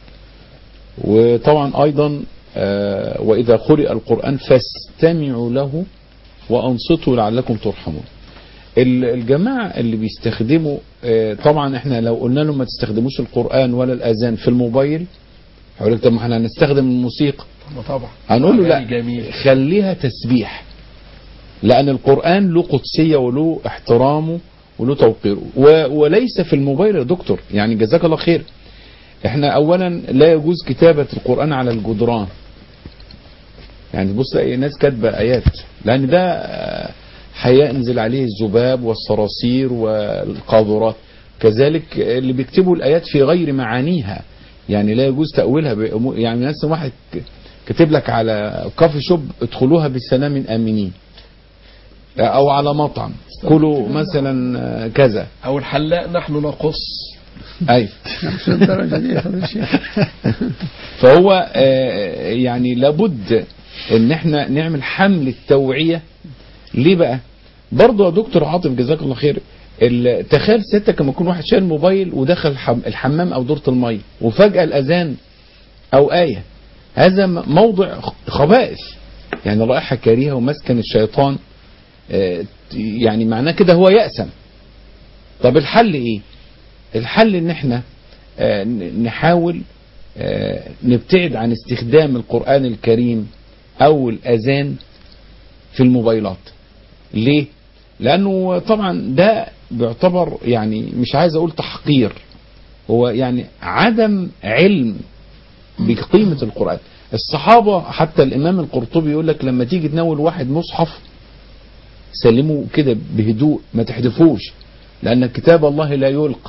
وطبعا ايضا آه، واذا قرئ القران فاستمعوا له وانصتوا لعلكم ترحمون ال- الجماعة اللي بيستخدموا آه، طبعا احنا لو قلنا لهم ما تستخدموش القرآن ولا الأذان في الموبايل هيقول لك طب ما احنا هنستخدم الموسيقى طبعا هنقول له لا أغاني جميل خليها تسبيح لأن القرآن له قدسية وله احترامه وله توقيره و- وليس في الموبايل يا دكتور يعني جزاك الله خير احنا اولا لا يجوز كتابة القرآن على الجدران يعني تبص تلاقي ناس كاتبة آيات لأن ده آه، هينزل عليه الذباب والصراصير والقاذورات كذلك اللي بيكتبوا الآيات في غير معانيها يعني لا يجوز تأويلها بأمور- يعني مثلا واحد ك- كاتب لك على كافي شوب ادخلوها بسلام آمنين أو على مطعم كلوا مثلا آه، كذا أو الحلاق نحن نقص أيوه مش الدرجة دي يا فضيلة الشيخ فهو آه، يعني لابد ان احنا نعمل حملة توعية ليه بقى برضه يا دكتور عاطف جزاك الله خير ال- تخيل سيادتك لما يكون واحد شايل موبايل ودخل الحم- الحمام او دورة المية وفجأة الاذان او آية هذا م- موضع خ- خبائث يعني رائحة كريهة ومسكن الشيطان آه، يعني معناه كده هو يأسم طب الحل ايه الحل ان احنا آه، ن- نحاول آه، نبتعد عن استخدام القرآن الكريم أو الأذان في الموبايلات ليه؟ لأنه طبعا ده بيعتبر يعني مش عايز أقول تحقير هو يعني عدم علم بقيمة القرآن الصحابة حتى الإمام القرطبي يقول لك لما تيجي تناول واحد مصحف سلمه كده بهدوء ما تحدفوش لأن كتاب الله لا يلقى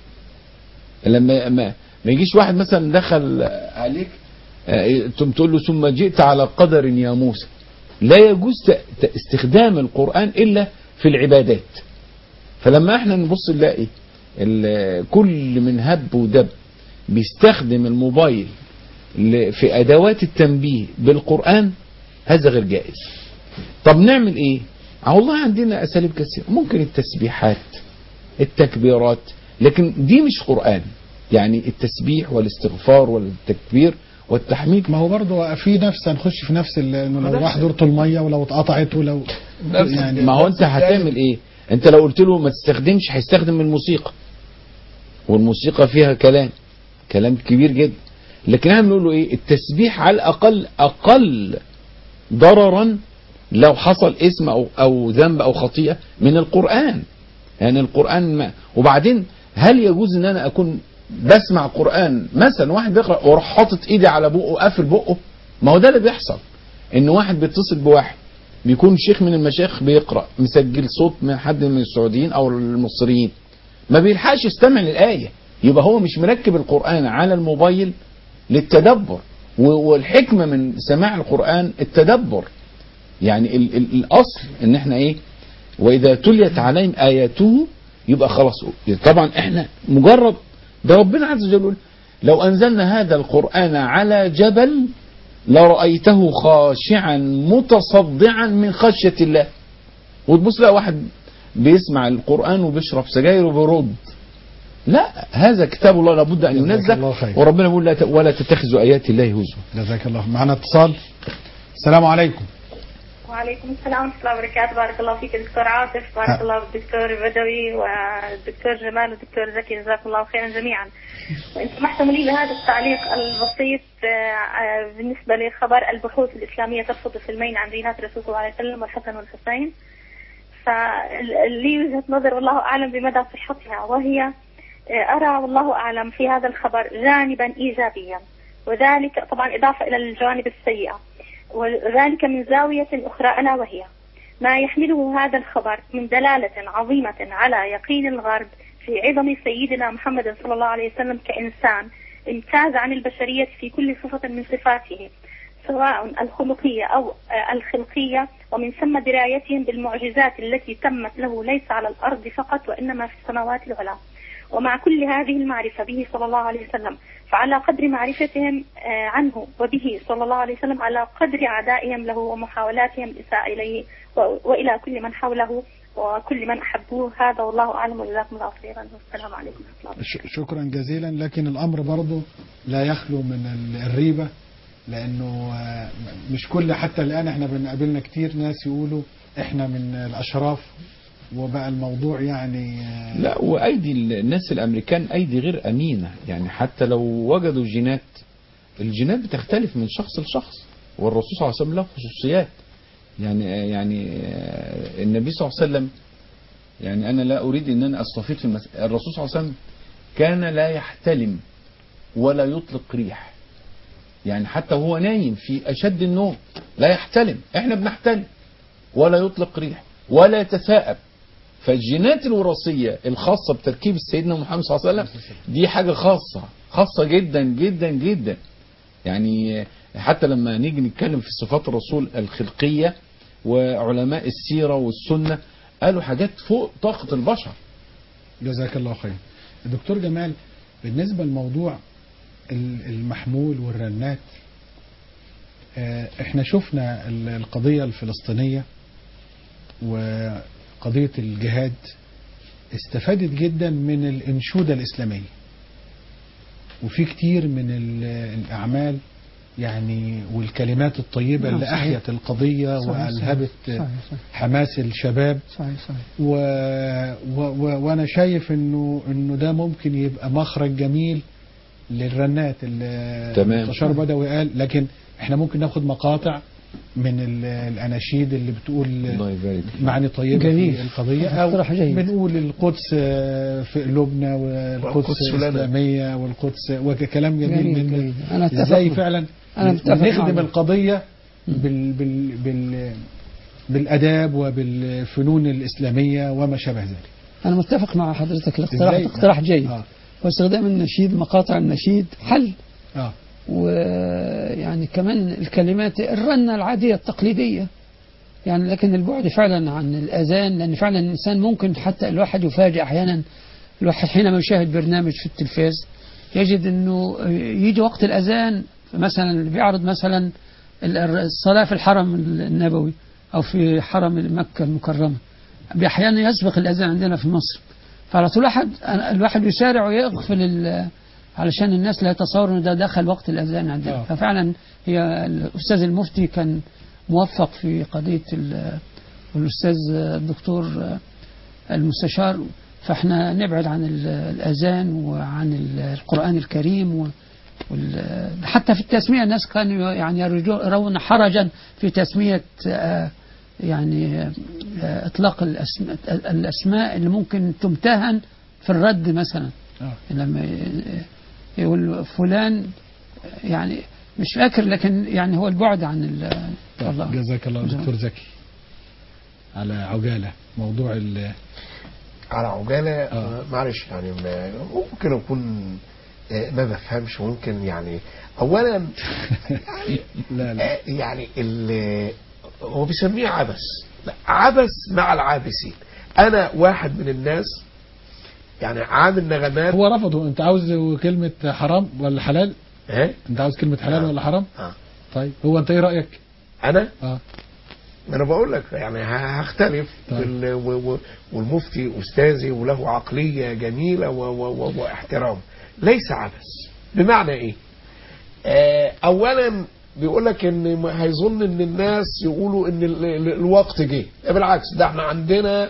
لما ما, ما يجيش واحد مثلا دخل عليك آه، ثم تقول له ثم جئت على قدر يا موسى لا يجوز ت- ت- استخدام القرآن إلا في العبادات فلما احنا نبص نلاقي ال- كل من هب ودب بيستخدم الموبايل ل- في أدوات التنبيه بالقرآن هذا غير جائز طب نعمل ايه اه والله عندنا أساليب كثيرة ممكن التسبيحات التكبيرات لكن دي مش قرآن يعني التسبيح والاستغفار والتكبير والتحميد ما هو برضه في نفس هنخش في نفس ال- انه لو نفس- راح دورة المية ولو اتقطعت ولو نفس يعني ما هو انت هتعمل ايه انت لو قلت له ما تستخدمش هيستخدم الموسيقى والموسيقى فيها كلام كلام كبير جدا لكن احنا بنقول له ايه التسبيح على الاقل اقل ضررا لو حصل اسم او او ذنب او خطيئه من القران يعني القران ما وبعدين هل يجوز ان انا اكون بسمع قران مثلا واحد بيقرا واروح حاطط ايدي على بقه قافل بقه ما هو ده اللي بيحصل ان واحد بيتصل بواحد بيكون شيخ من المشايخ بيقرا مسجل صوت من حد من السعوديين او المصريين ما بيلحقش يستمع للايه يبقى هو مش مركب القران على الموبايل للتدبر و- والحكمه من سماع القران التدبر يعني ال ال الاصل ان احنا ايه واذا تليت عليهم اياته يبقى خلاص طبعا احنا مجرد ده ربنا عز وجل يقول لو انزلنا هذا القران على جبل لرأيته خاشعا متصدعا من خشية الله وتبص لها واحد بيسمع القرآن وبيشرب سجاير وبيرد لا هذا كتاب الله لابد أن جزاك الله ينزل خير. وربنا يقول لا ت- ولا تتخذوا آيات الله هزوا جزاك الله معنا اتصال السلام عليكم وعليكم السلام ورحمة الله وبركاته بارك الله فيك دكتور عاطف بارك ها. الله بالدكتور بدوي والدكتور جمال والدكتور زكي جزاكم الله خيرا جميعا وإن سمحتم لي بهذا التعليق البسيط آه، آه، بالنسبة لخبر البحوث الإسلامية ترفض فيلمين عن دينات الرسول صلى الله عليه وسلم والحسن والحسين فلي وجهة نظر والله أعلم بمدى صحتها وهي آه، أرى والله أعلم في هذا الخبر جانبا إيجابيا وذلك طبعا إضافة إلى الجوانب السيئة وذلك من زاوية أخرى ألا وهي ما يحمله هذا الخبر من دلالة عظيمة على يقين الغرب في عظم سيدنا محمد صلى الله عليه وسلم كإنسان امتاز عن البشرية في كل صفة من صفاته سواء الخلقية أو آه، الخلقية ومن ثم درايتهم بالمعجزات التي تمت له ليس على الأرض فقط وإنما في السماوات العلى ومع كل هذه المعرفة به صلى الله عليه وسلم فعلى قدر معرفتهم آه، عنه وبه صلى الله عليه وسلم على قدر عدائهم له ومحاولاتهم الإساءة إليه و- وإلى كل من حوله وكل من أحبوه هذا والله أعلم وجزاكم الله خيرا والسلام عليكم ورحمة الله ش- شكرا جزيلا لكن الامر برضه لا يخلو من ال- الريبه لانه آه، مش كل حتى الان احنا بنقابلنا كتير ناس يقولوا احنا من الاشراف وبقى الموضوع يعني آه، لا وايدي الناس الامريكان ايدي غير امينه يعني حتى لو وجدوا جينات الجينات بتختلف من شخص لشخص والرسول صلى الله عليه وسلم له خصوصيات يعني يعني آه، النبي صلى الله عليه وسلم يعني انا لا اريد ان انا استفيض في المسألة الرسول صلى الله عليه وسلم كان لا يحتلم ولا يطلق ريح يعني حتى وهو نايم في اشد النوم لا يحتلم احنا بنحتلم ولا يطلق ريح ولا يتثاءب فالجينات الوراثية الخاصة بتركيب سيدنا محمد صلى الله عليه وسلم دي حاجة خاصة خاصة جدا جدا جدا يعني حتى لما نيجي نتكلم في صفات الرسول الخلقية وعلماء السيرة والسنة قالوا حاجات فوق طاقة البشر جزاك الله خير الدكتور جمال بالنسبة لموضوع ال- المحمول والرنات آه، احنا شفنا ال- القضية الفلسطينية وقضية الجهاد استفادت جدا من الانشودة الإسلامية وفي كتير من ال- الأعمال يعني والكلمات الطيبة نعم، اللي صحيح. أحيت القضية صحيح، صحيح. وألهبت صحيح، صحيح. حماس الشباب صحيح صحيح و... و... و... وانا شايف انه انه ده ممكن يبقى مخرج جميل للرنات اللي تمام. المستشار بدوي قال لكن احنا ممكن ناخد مقاطع من ال- الاناشيد اللي بتقول الله يبارك فيك. معاني طيبه جميل. في القضيه او اقتراح جيد. بنقول القدس آه، في قلوبنا والقدس والقدس لنا. اسلاميه والقدس وكلام جميل, جميل، من ده. جميل. أنا أتفق ازاي معك. فعلا أنا متفق نخدم معك. القضيه بال بال بال بالاداب وبالفنون الاسلاميه وما شابه ذلك أنا متفق مع حضرتك الاقتراح إزاي؟ اقتراح جيد اه واستخدام النشيد مقاطع النشيد حل اه ويعني كمان الكلمات الرنة العادية التقليدية يعني لكن البعد فعلا عن الأذان لأن فعلا الإنسان ممكن حتى الواحد يفاجئ أحيانا الواحد حينما يشاهد برنامج في التلفاز يجد أنه يجي وقت الأذان مثلا اللي بيعرض مثلا الصلاة في الحرم النبوي أو في حرم مكة المكرمة أحيانا يسبق الأذان عندنا في مصر فعلى طول الواحد الواحد يسارع ويغفل ال- علشان الناس لا يتصوروا ان ده دخل وقت الاذان عندنا آه. ففعلا هي الاستاذ المفتي كان موفق في قضيه ال- والاستاذ الدكتور المستشار فاحنا نبعد عن ال- الاذان وعن ال- القران الكريم و وال- حتى في التسميه الناس كانوا يعني يرجو- يرون حرجا في تسميه آه، يعني آه، اطلاق الاسماء الاسماء اللي ممكن تمتهن في الرد مثلا اه لما ي- يقول فلان يعني مش فاكر لكن يعني هو البعد عن ال- طيب، الله جزاك الله جزاك. دكتور زكي على عجاله موضوع ال على عجالة آه. آه. معلش يعني ما- ممكن أكون آه، ما بفهمش ممكن يعني أولا لا لا آه، يعني ال- هو بيسميه عبث لا عبث مع العابثين أنا واحد من الناس يعني عامل نغمات هو رفضه انت عاوز كلمه حرام ولا حلال ها انت عاوز كلمه حلال آه. ولا حرام آه. طيب هو انت ايه رايك أنا اه ما انا بقول لك يعني ه- هختلف طيب. بال... و... و... والمفتي استاذي وله عقليه جميله و... و... و... واحترام ليس عبث بمعنى ايه؟ آه اولا بيقول لك ان م- هيظن ان الناس يقولوا ان ال- ال- الوقت جه لا بالعكس ده احنا عندنا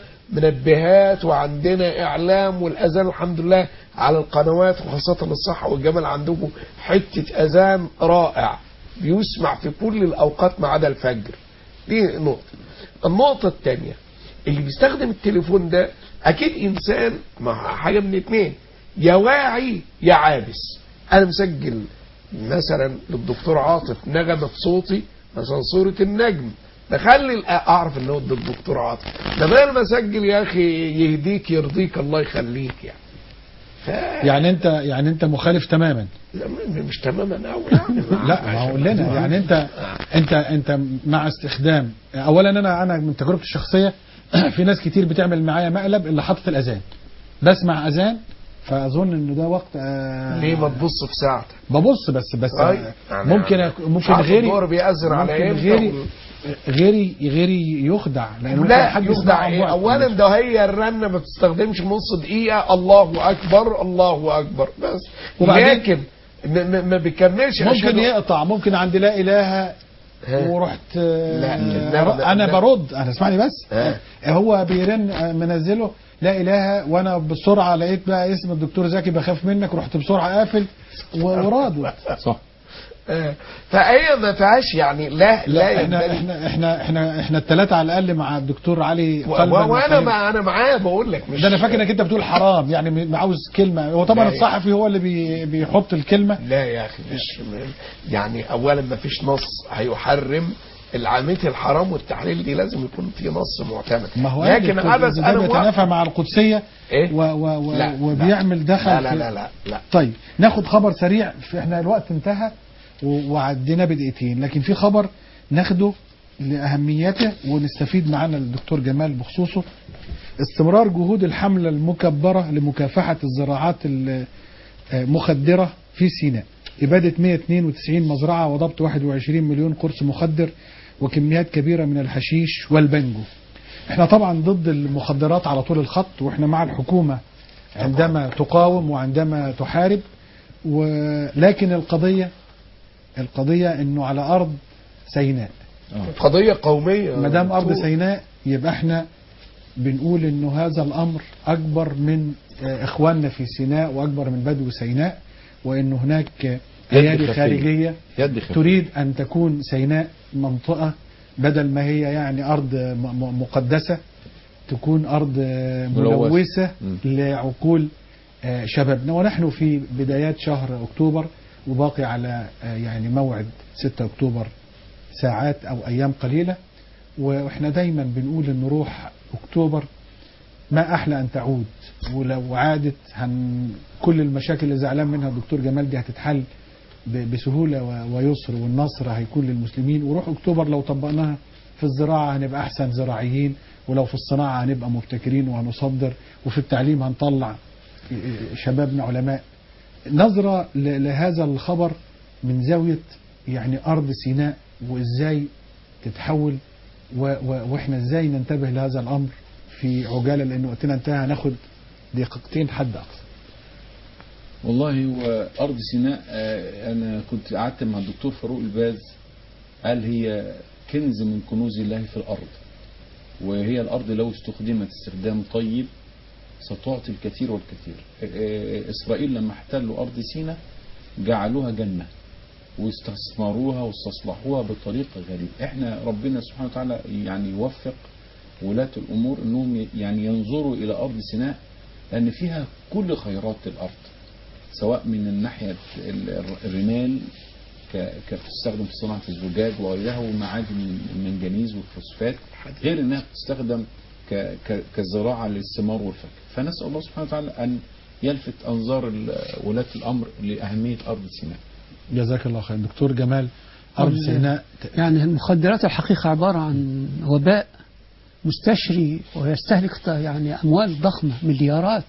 منبهات وعندنا اعلام والاذان الحمد لله على القنوات وخاصه الصحه والجمال عندكم حته اذان رائع بيسمع في كل الاوقات ما عدا الفجر دي نقطه النقطه الثانيه اللي بيستخدم التليفون ده اكيد انسان ما حاجه من اتنين يا واعي يا عابس انا مسجل مثلا للدكتور عاطف نغمه في صوتي مثلا صوره النجم بخلي الأ- اعرف ان هو ده الدكتور عاطف ده انا مسجل يا اخي يهديك يرضيك الله يخليك يعني ف... يعني انت يعني انت مخالف تماما لا، م- مش تماما قوي يعني لا ما هو لنا يعني انت انت انت مع استخدام اولا انا انا من تجربتي الشخصيه في ناس كتير بتعمل معايا مقلب اللي حاطط الاذان بسمع اذان فاظن ان ده وقت آه ليه ما تبص في ساعتك ببص بس بس طيب. آه يعني ممكن أك- مش ممكن عارف غيري الدور بيأذن على ممكن امتى غيري وال- غيري غيري يخدع لان ممكن لا حد يخدع يسمعها ايه بوقت. اولا ده هي الرنه ما بتستخدمش نص دقيقه الله اكبر الله اكبر بس وبعدين- لكن م- م- ما بيكملش ممكن عشان- يقطع ممكن عند لا اله ها. ورحت آه، لا، إنما- انا إنما- برد انا اسمعني بس ها. هو بيرن آه، منزله لا اله وانا بسرعه لقيت بقى اسم الدكتور زكي بخاف منك رحت بسرعه قافل و- وراد صح آه. فهي ما فيهاش يعني لا لا, لا احنا ينبغي- احنا احنا احنا احنا الثلاثه على الاقل مع الدكتور علي و- قلبا و- وانا وقالبا. مع انا معاه بقول لك مش ده انا فاكر انك انت بتقول حرام يعني م- عاوز كلمه هو طبعا لا، الصحفي هو اللي بي بيحط الكلمه لا يا اخي مش يعني اولا ما فيش نص هيحرم العاميه الحرام والتحليل دي لازم يكون في نص معتمد ما هو لكن قال عبس ده انا بيتنافى مع القدسيه إيه؟ و و و لا، وبيعمل دخل لا لا في- لا لا, لا. طيب ناخد خبر سريع في احنا الوقت انتهى و- وعدينا بدقيقتين لكن في خبر ناخده لأهميته ونستفيد معانا الدكتور جمال بخصوصه استمرار جهود الحملة المكبرة لمكافحة الزراعات المخدرة في سيناء إبادة 192 مزرعة وضبط 21 مليون قرص مخدر وكميات كبيرة من الحشيش والبنجو احنا طبعا ضد المخدرات على طول الخط واحنا مع الحكومة عندما تقاوم وعندما تحارب ولكن القضية القضية انه على ارض سيناء قضيه قوميه ما دام ارض دكتور. سيناء يبقى احنا بنقول انه هذا الامر اكبر من آه، اخواننا في سيناء واكبر من بدو سيناء وانه هناك آه، ايادي خفية. خارجيه يد خفيف تريد ان تكون سيناء منطقه بدل ما هي يعني ارض م- م- مقدسه تكون ارض آه، ملوثة. ملوثه مم. لعقول آه، شبابنا ونحن في بدايات شهر اكتوبر وباقي على آه، يعني موعد 6 اكتوبر ساعات او ايام قليله واحنا دايما بنقول ان روح اكتوبر ما احلى ان تعود ولو عادت هن كل المشاكل اللي زعلان منها الدكتور جمال دي هتتحل ب- بسهوله و- ويسر والنصر هيكون للمسلمين وروح اكتوبر لو طبقناها في الزراعه هنبقى احسن زراعيين ولو في الصناعه هنبقى مبتكرين وهنصدر وفي التعليم هنطلع شبابنا علماء نظره ل- لهذا الخبر من زاويه يعني ارض سيناء وازاي تتحول و و واحنا ازاي ننتبه لهذا الامر في عجاله لان وقتنا انتهى هناخد دقيقتين حد اقصى والله هو أرض سيناء آه، أنا كنت قعدت مع الدكتور فاروق الباز قال هي كنز من كنوز الله في الأرض وهي الأرض لو استخدمت استخدام طيب ستعطي الكثير والكثير آه، إسرائيل لما احتلوا أرض سيناء جعلوها جنة واستثمروها واستصلحوها بطريقة غريبة احنا ربنا سبحانه وتعالى يعني يوفق ولاة الأمور أنهم يعني ينظروا إلى أرض سيناء لأن فيها كل خيرات الأرض سواء من الناحية ال- الرمال ك- كتستخدم في صناعة الزجاج وغيرها ومعادن المنجنيز والفوسفات غير انها بتستخدم ك- ك- كزراعة للثمار والفاكهة فنسأل الله سبحانه وتعالى أن يلفت أنظار ال- ولاة الأمر لأهمية أرض سيناء جزاك الله خير دكتور جمال ارض وال- سيناء يعني المخدرات الحقيقة عبارة عن وباء مستشري ويستهلك ط- يعني أموال ضخمة مليارات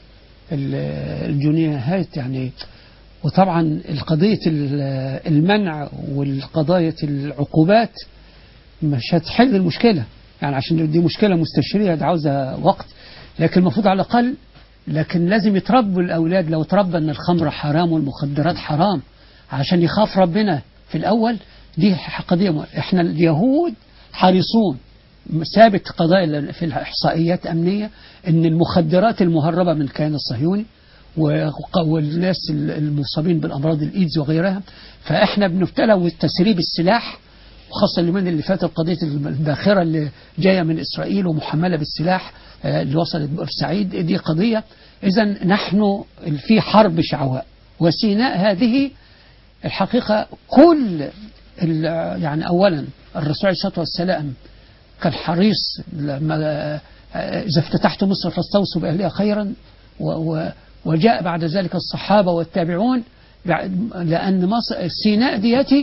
ال- الجنيهات يعني وطبعا القضية ال- المنع والقضايا العقوبات مش هتحل المشكلة يعني عشان دي مشكلة مستشرية دي عاوزة وقت لكن المفروض على الأقل لكن لازم يتربوا الأولاد لو تربى أن الخمر حرام والمخدرات حرام عشان يخاف ربنا في الأول دي قضية مهمة. احنا اليهود حريصون ثابت قضايا في الإحصائيات أمنية أن المخدرات المهربة من الكيان الصهيوني و- والناس المصابين بالأمراض الإيدز وغيرها فإحنا بنبتلى وتسريب السلاح وخاصة اليومين اللي فات القضية الباخرة اللي جاية من إسرائيل ومحملة بالسلاح آه، اللي وصلت بورسعيد دي قضية إذا نحن في حرب شعواء وسيناء هذه الحقيقة كل ال- يعني أولا الرسول عليه الصلاة والسلام كان حريص لما آه، إذا افتتحت مصر فاستوصوا بأهلها خيرا و و وجاء بعد ذلك الصحابة والتابعون بعد- لأن مصر سيناء ديتي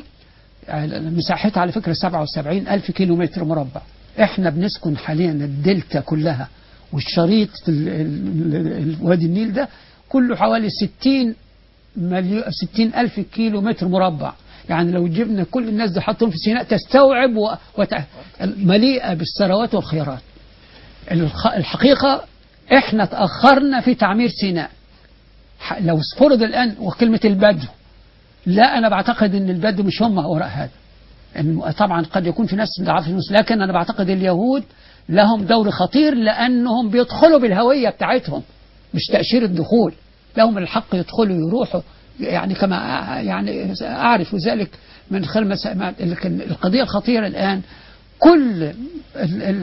مساحتها على فكرة 77 ألف كيلو متر مربع احنا بنسكن حاليا الدلتا كلها والشريط ال- ال- ال- وادي النيل ده كله حوالي 60 مليون 60 ألف كيلو متر مربع يعني لو جبنا كل الناس دي حطهم في سيناء تستوعب و... وت... مليئة بالثروات والخيرات الخ... الحقيقة احنا تأخرنا في تعمير سيناء ح- لو فرض الآن وكلمة البدو لا أنا بعتقد أن البدو مش هم وراء هذا إن طبعا قد يكون في ناس ضعاف النص لكن أنا بعتقد اليهود لهم دور خطير لأنهم بيدخلوا بالهوية بتاعتهم مش تأشيرة دخول لهم الحق يدخلوا يروحوا يعني كما يعني أعرف ذلك من خلال مسا... لكن القضية الخطيرة الآن كل ال ال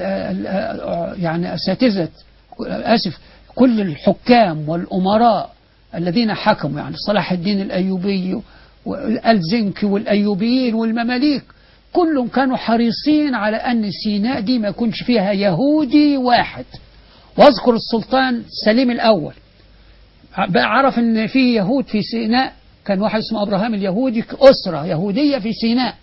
ال يعني أساتذة آسف كل الحكام والأمراء الذين حكموا يعني صلاح الدين الأيوبي والزنكي والأيوبيين والمماليك كلهم كانوا حريصين على أن سيناء دي ما يكونش فيها يهودي واحد واذكر السلطان سليم الأول بقى عرف ان في يهود في سيناء كان واحد اسمه ابراهام اليهودي اسره يهوديه في سيناء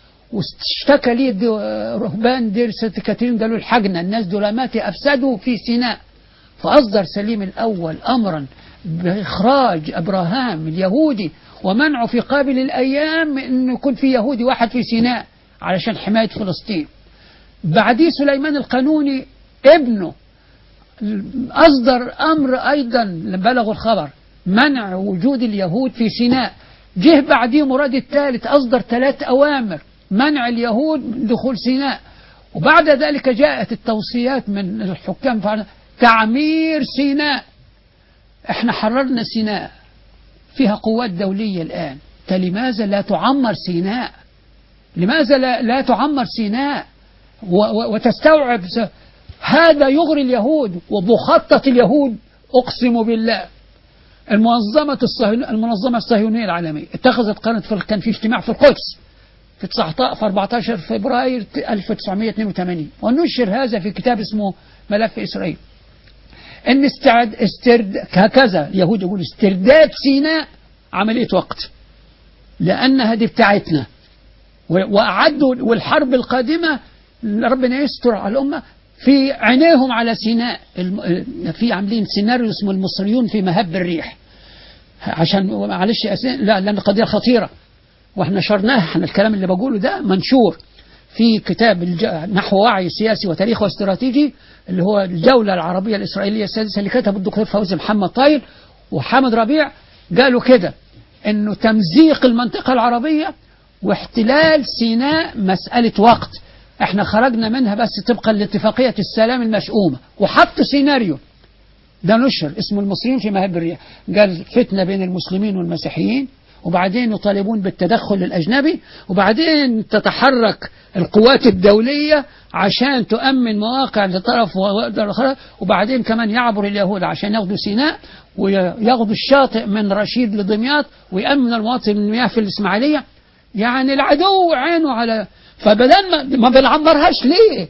واشتكى لي دو- رهبان دير ست كاترين قالوا الحجنه الناس دولاماتي افسدوا في سيناء فاصدر سليم الاول امرا باخراج ابراهام اليهودي ومنعه في قابل الايام انه يكون في يهودي واحد في سيناء علشان حمايه فلسطين بعديه سليمان القانوني ابنه أصدر أمر أيضا بلغوا الخبر منع وجود اليهود في سيناء جه بعديه مراد الثالث أصدر ثلاث أوامر منع اليهود من دخول سيناء وبعد ذلك جاءت التوصيات من الحكام فعلا تعمير سيناء احنا حررنا سيناء فيها قوات دولية الآن فلماذا لا تعمر سيناء لماذا لا, لا تعمر سيناء و- و- وتستوعب س- هذا يغري اليهود ومخطط اليهود أقسم بالله المنظمة الصهيون المنظمة الصهيونية العالمية اتخذت قرار في كان في اجتماع في القدس في 19 في 14 فبراير 1982 ونشر هذا في كتاب اسمه ملف إسرائيل ان استعد استرد هكذا اليهود يقول استرداد سيناء عملية وقت لأنها دي بتاعتنا و- وأعدوا والحرب القادمة ربنا يستر على الأمة في عينيهم على سيناء الم- في عاملين سيناريو اسمه المصريون في مهب الريح عشان معلش يا أسين- لا لأن قضية خطيرة واحنا نشرناها احنا الكلام اللي بقوله ده منشور في كتاب الج... نحو وعي سياسي وتاريخ واستراتيجي اللي هو الجولة العربية الإسرائيلية السادسة اللي كتبه الدكتور فوزي محمد طايل وحامد ربيع قالوا كده انه تمزيق المنطقة العربية واحتلال سيناء مسألة وقت احنا خرجنا منها بس طبقا لاتفاقية السلام المشؤومة وحط سيناريو ده نشر اسمه المصريين في مهب الريح قال فتنة بين المسلمين والمسيحيين وبعدين يطالبون بالتدخل الأجنبي وبعدين تتحرك القوات الدولية عشان تؤمن مواقع لطرف والآخر وبعدين كمان يعبر اليهود عشان ياخدوا سيناء وياخدوا الشاطئ من رشيد لدمياط ويأمن المواطن المياه في الإسماعيلية يعني العدو عينه على فبدل ما, ما بنعمرهاش ليه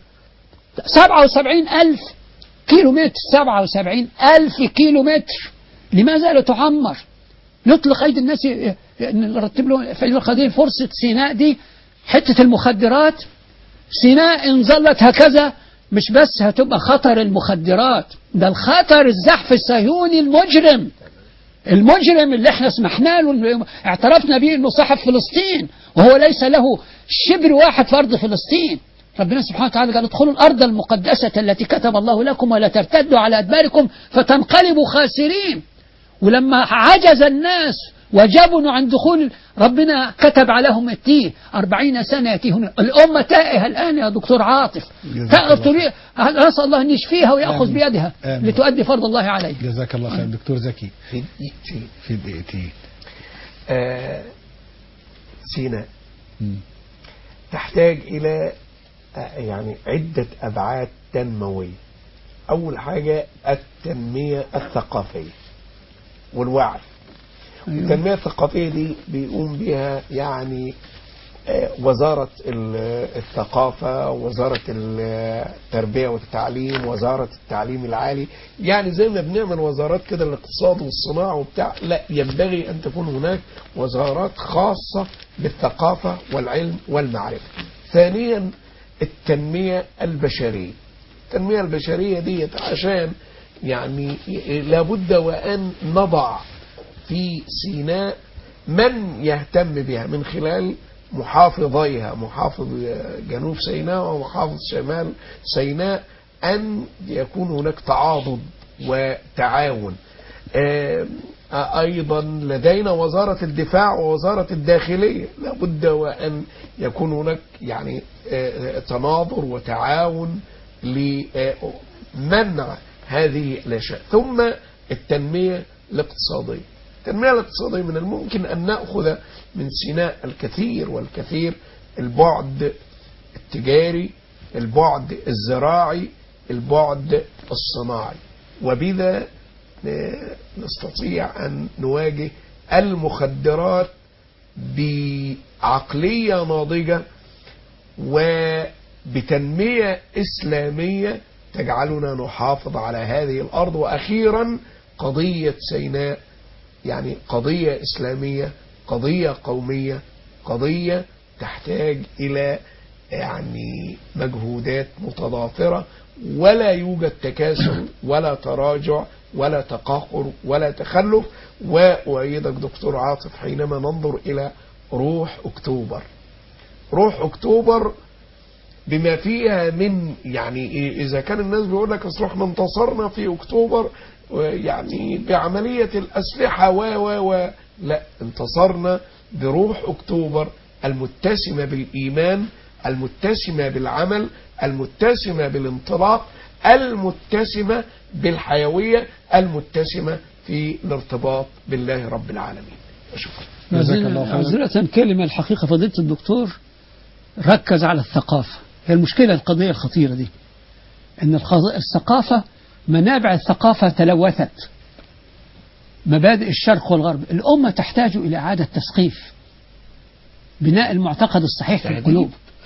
77 ألف كيلو متر 77 ألف كيلو متر لماذا لا تعمر نطلق أيدي الناس ي- ي- نرتب لهم في القضية فرصة سيناء دي حتة المخدرات سيناء إن ظلت هكذا مش بس هتبقى خطر المخدرات ده الخطر الزحف الصهيوني المجرم المجرم اللي احنا سمحنا له اللي اعترفنا به انه صاحب فلسطين وهو ليس له شبر واحد في ارض فلسطين ربنا سبحانه وتعالى قال ادخلوا الارض المقدسه التي كتب الله لكم ولا ترتدوا على ادباركم فتنقلبوا خاسرين ولما عجز الناس وجبنوا عن دخول ربنا كتب عليهم التيه أربعين سنة يتيهون الأمة تائهة الآن يا دكتور عاطف جزاك تائهة الله تريد- نسأل الله أن يشفيها ويأخذ آمين. بيدها آمين. لتؤدي فرض الله عليه جزاك الله خير دكتور زكي في دقيقتين في دقيقتين آه سيناء مم. تحتاج إلى آه، يعني عدة أبعاد تنموية أول حاجة التنمية الثقافية والوعي التنمية الثقافية دي بيقوم بها يعني آه، وزارة ال- الثقافة وزارة التربية والتعليم وزارة التعليم العالي يعني زي ما بنعمل وزارات كده الاقتصاد والصناعة وبتاع لا ينبغي أن تكون هناك وزارات خاصة بالثقافة والعلم والمعرفة ثانيا التنمية البشرية التنمية البشرية دي عشان يعني لابد وأن نضع في سيناء من يهتم بها من خلال محافظيها محافظ جنوب سيناء ومحافظ شمال سيناء أن يكون هناك تعاضد وتعاون آه، أيضا لدينا وزارة الدفاع ووزارة الداخلية لابد وأن يكون هناك يعني آه، تناظر وتعاون لمنع هذه الأشياء ثم التنمية الاقتصادية التنمية الاقتصادية من الممكن أن نأخذ من سيناء الكثير والكثير البعد التجاري البعد الزراعي البعد الصناعي وبذا ن- نستطيع أن نواجه المخدرات بعقلية ناضجة وبتنمية إسلامية تجعلنا نحافظ على هذه الأرض وأخيرا قضية سيناء يعني قضية إسلامية قضية قومية قضية تحتاج إلى يعني مجهودات متضافرة ولا يوجد تكاسل ولا تراجع ولا تقهقر ولا تخلف وأؤيدك دكتور عاطف حينما ننظر إلى روح أكتوبر روح أكتوبر بما فيها من يعني إذا كان الناس بيقول لك أصل احنا انتصرنا في أكتوبر يعني بعملية الأسلحة و و و لا انتصرنا بروح أكتوبر المتسمة بالإيمان المتسمة بالعمل المتسمة بالانطلاق المتسمة بالحيوية المتسمة في الارتباط بالله رب العالمين شكرا جزاك الله خيرا. معذرة كلمة الحقيقة فضيلة الدكتور ركز على الثقافة هي المشكلة القضية الخطيرة دي ان الخ- الثقافة منابع الثقافة تلوثت مبادئ الشرق والغرب الأمة تحتاج إلى إعادة تثقيف بناء المعتقد الصحيح في تهديد. القلوب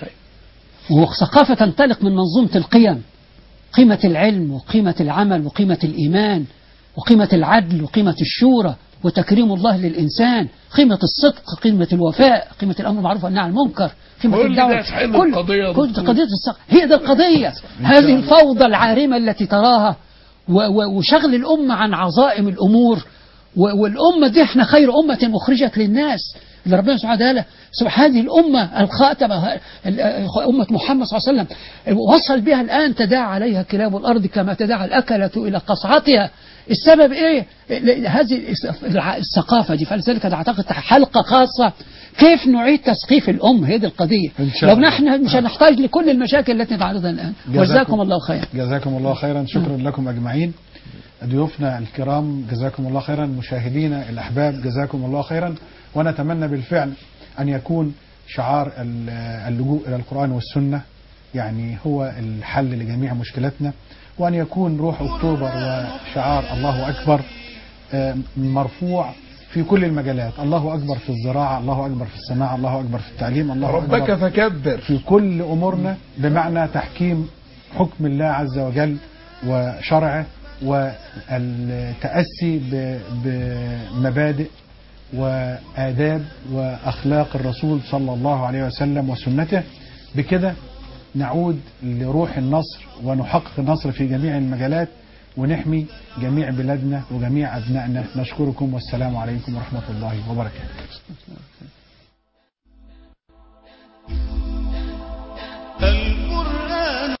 وثقافة تنطلق من منظومة القيم قيمة العلم وقيمة العمل وقيمة الإيمان وقيمة العدل وقيمة الشورى وتكريم الله للإنسان قيمة الصدق قيمة الوفاء قيمة الأمر بالمعروف والنهي عن المنكر قيمة كل ده الدعوة تحل كل القضية يا كل دكتور. قضية الثقافة هي دي القضية هذه الفوضى العارمة التي تراها و- و- وشغل الأمة عن عظائم الأمور و- والأمة دي احنا خير أمة أخرجت للناس اللي ربنا سبحانه وتعالى سبحان هذه الأمة الخاتمة ال- أمة محمد صلى الله عليه وسلم وصل بها الآن تداعى عليها كلاب الأرض كما تداعى الأكلة إلى قصعتها السبب إيه؟ ل- هذه الع- الثقافة دي فلذلك أنا أعتقد حلقة خاصة كيف نعيد تثقيف الأم هي دي القضية إن شاء لو الله. نحن مش هنحتاج لكل المشاكل التي نعرضها الآن جزاكم- وجزاكم الله خيرا جزاكم الله خيرا شكرا لكم أجمعين ضيوفنا الكرام جزاكم الله خيرا مشاهدينا الأحباب جزاكم الله خيرا ونتمنى بالفعل أن يكون شعار ال- اللجوء إلى القرآن والسنة يعني هو الحل لجميع مشكلاتنا وأن يكون روح أكتوبر وشعار الله أكبر آه، مرفوع في كل المجالات الله أكبر في الزراعة الله أكبر في الصناعة الله أكبر في التعليم الله ربك أكبر فكبر في كل أمورنا بمعنى تحكيم حكم الله عز وجل وشرعه والتأسي ب- بمبادئ وآداب وأخلاق الرسول صلى الله عليه وسلم وسنته بكده نعود لروح النصر ونحقق النصر في جميع المجالات ونحمي جميع بلادنا وجميع أبنائنا نشكركم والسلام عليكم ورحمة الله وبركاته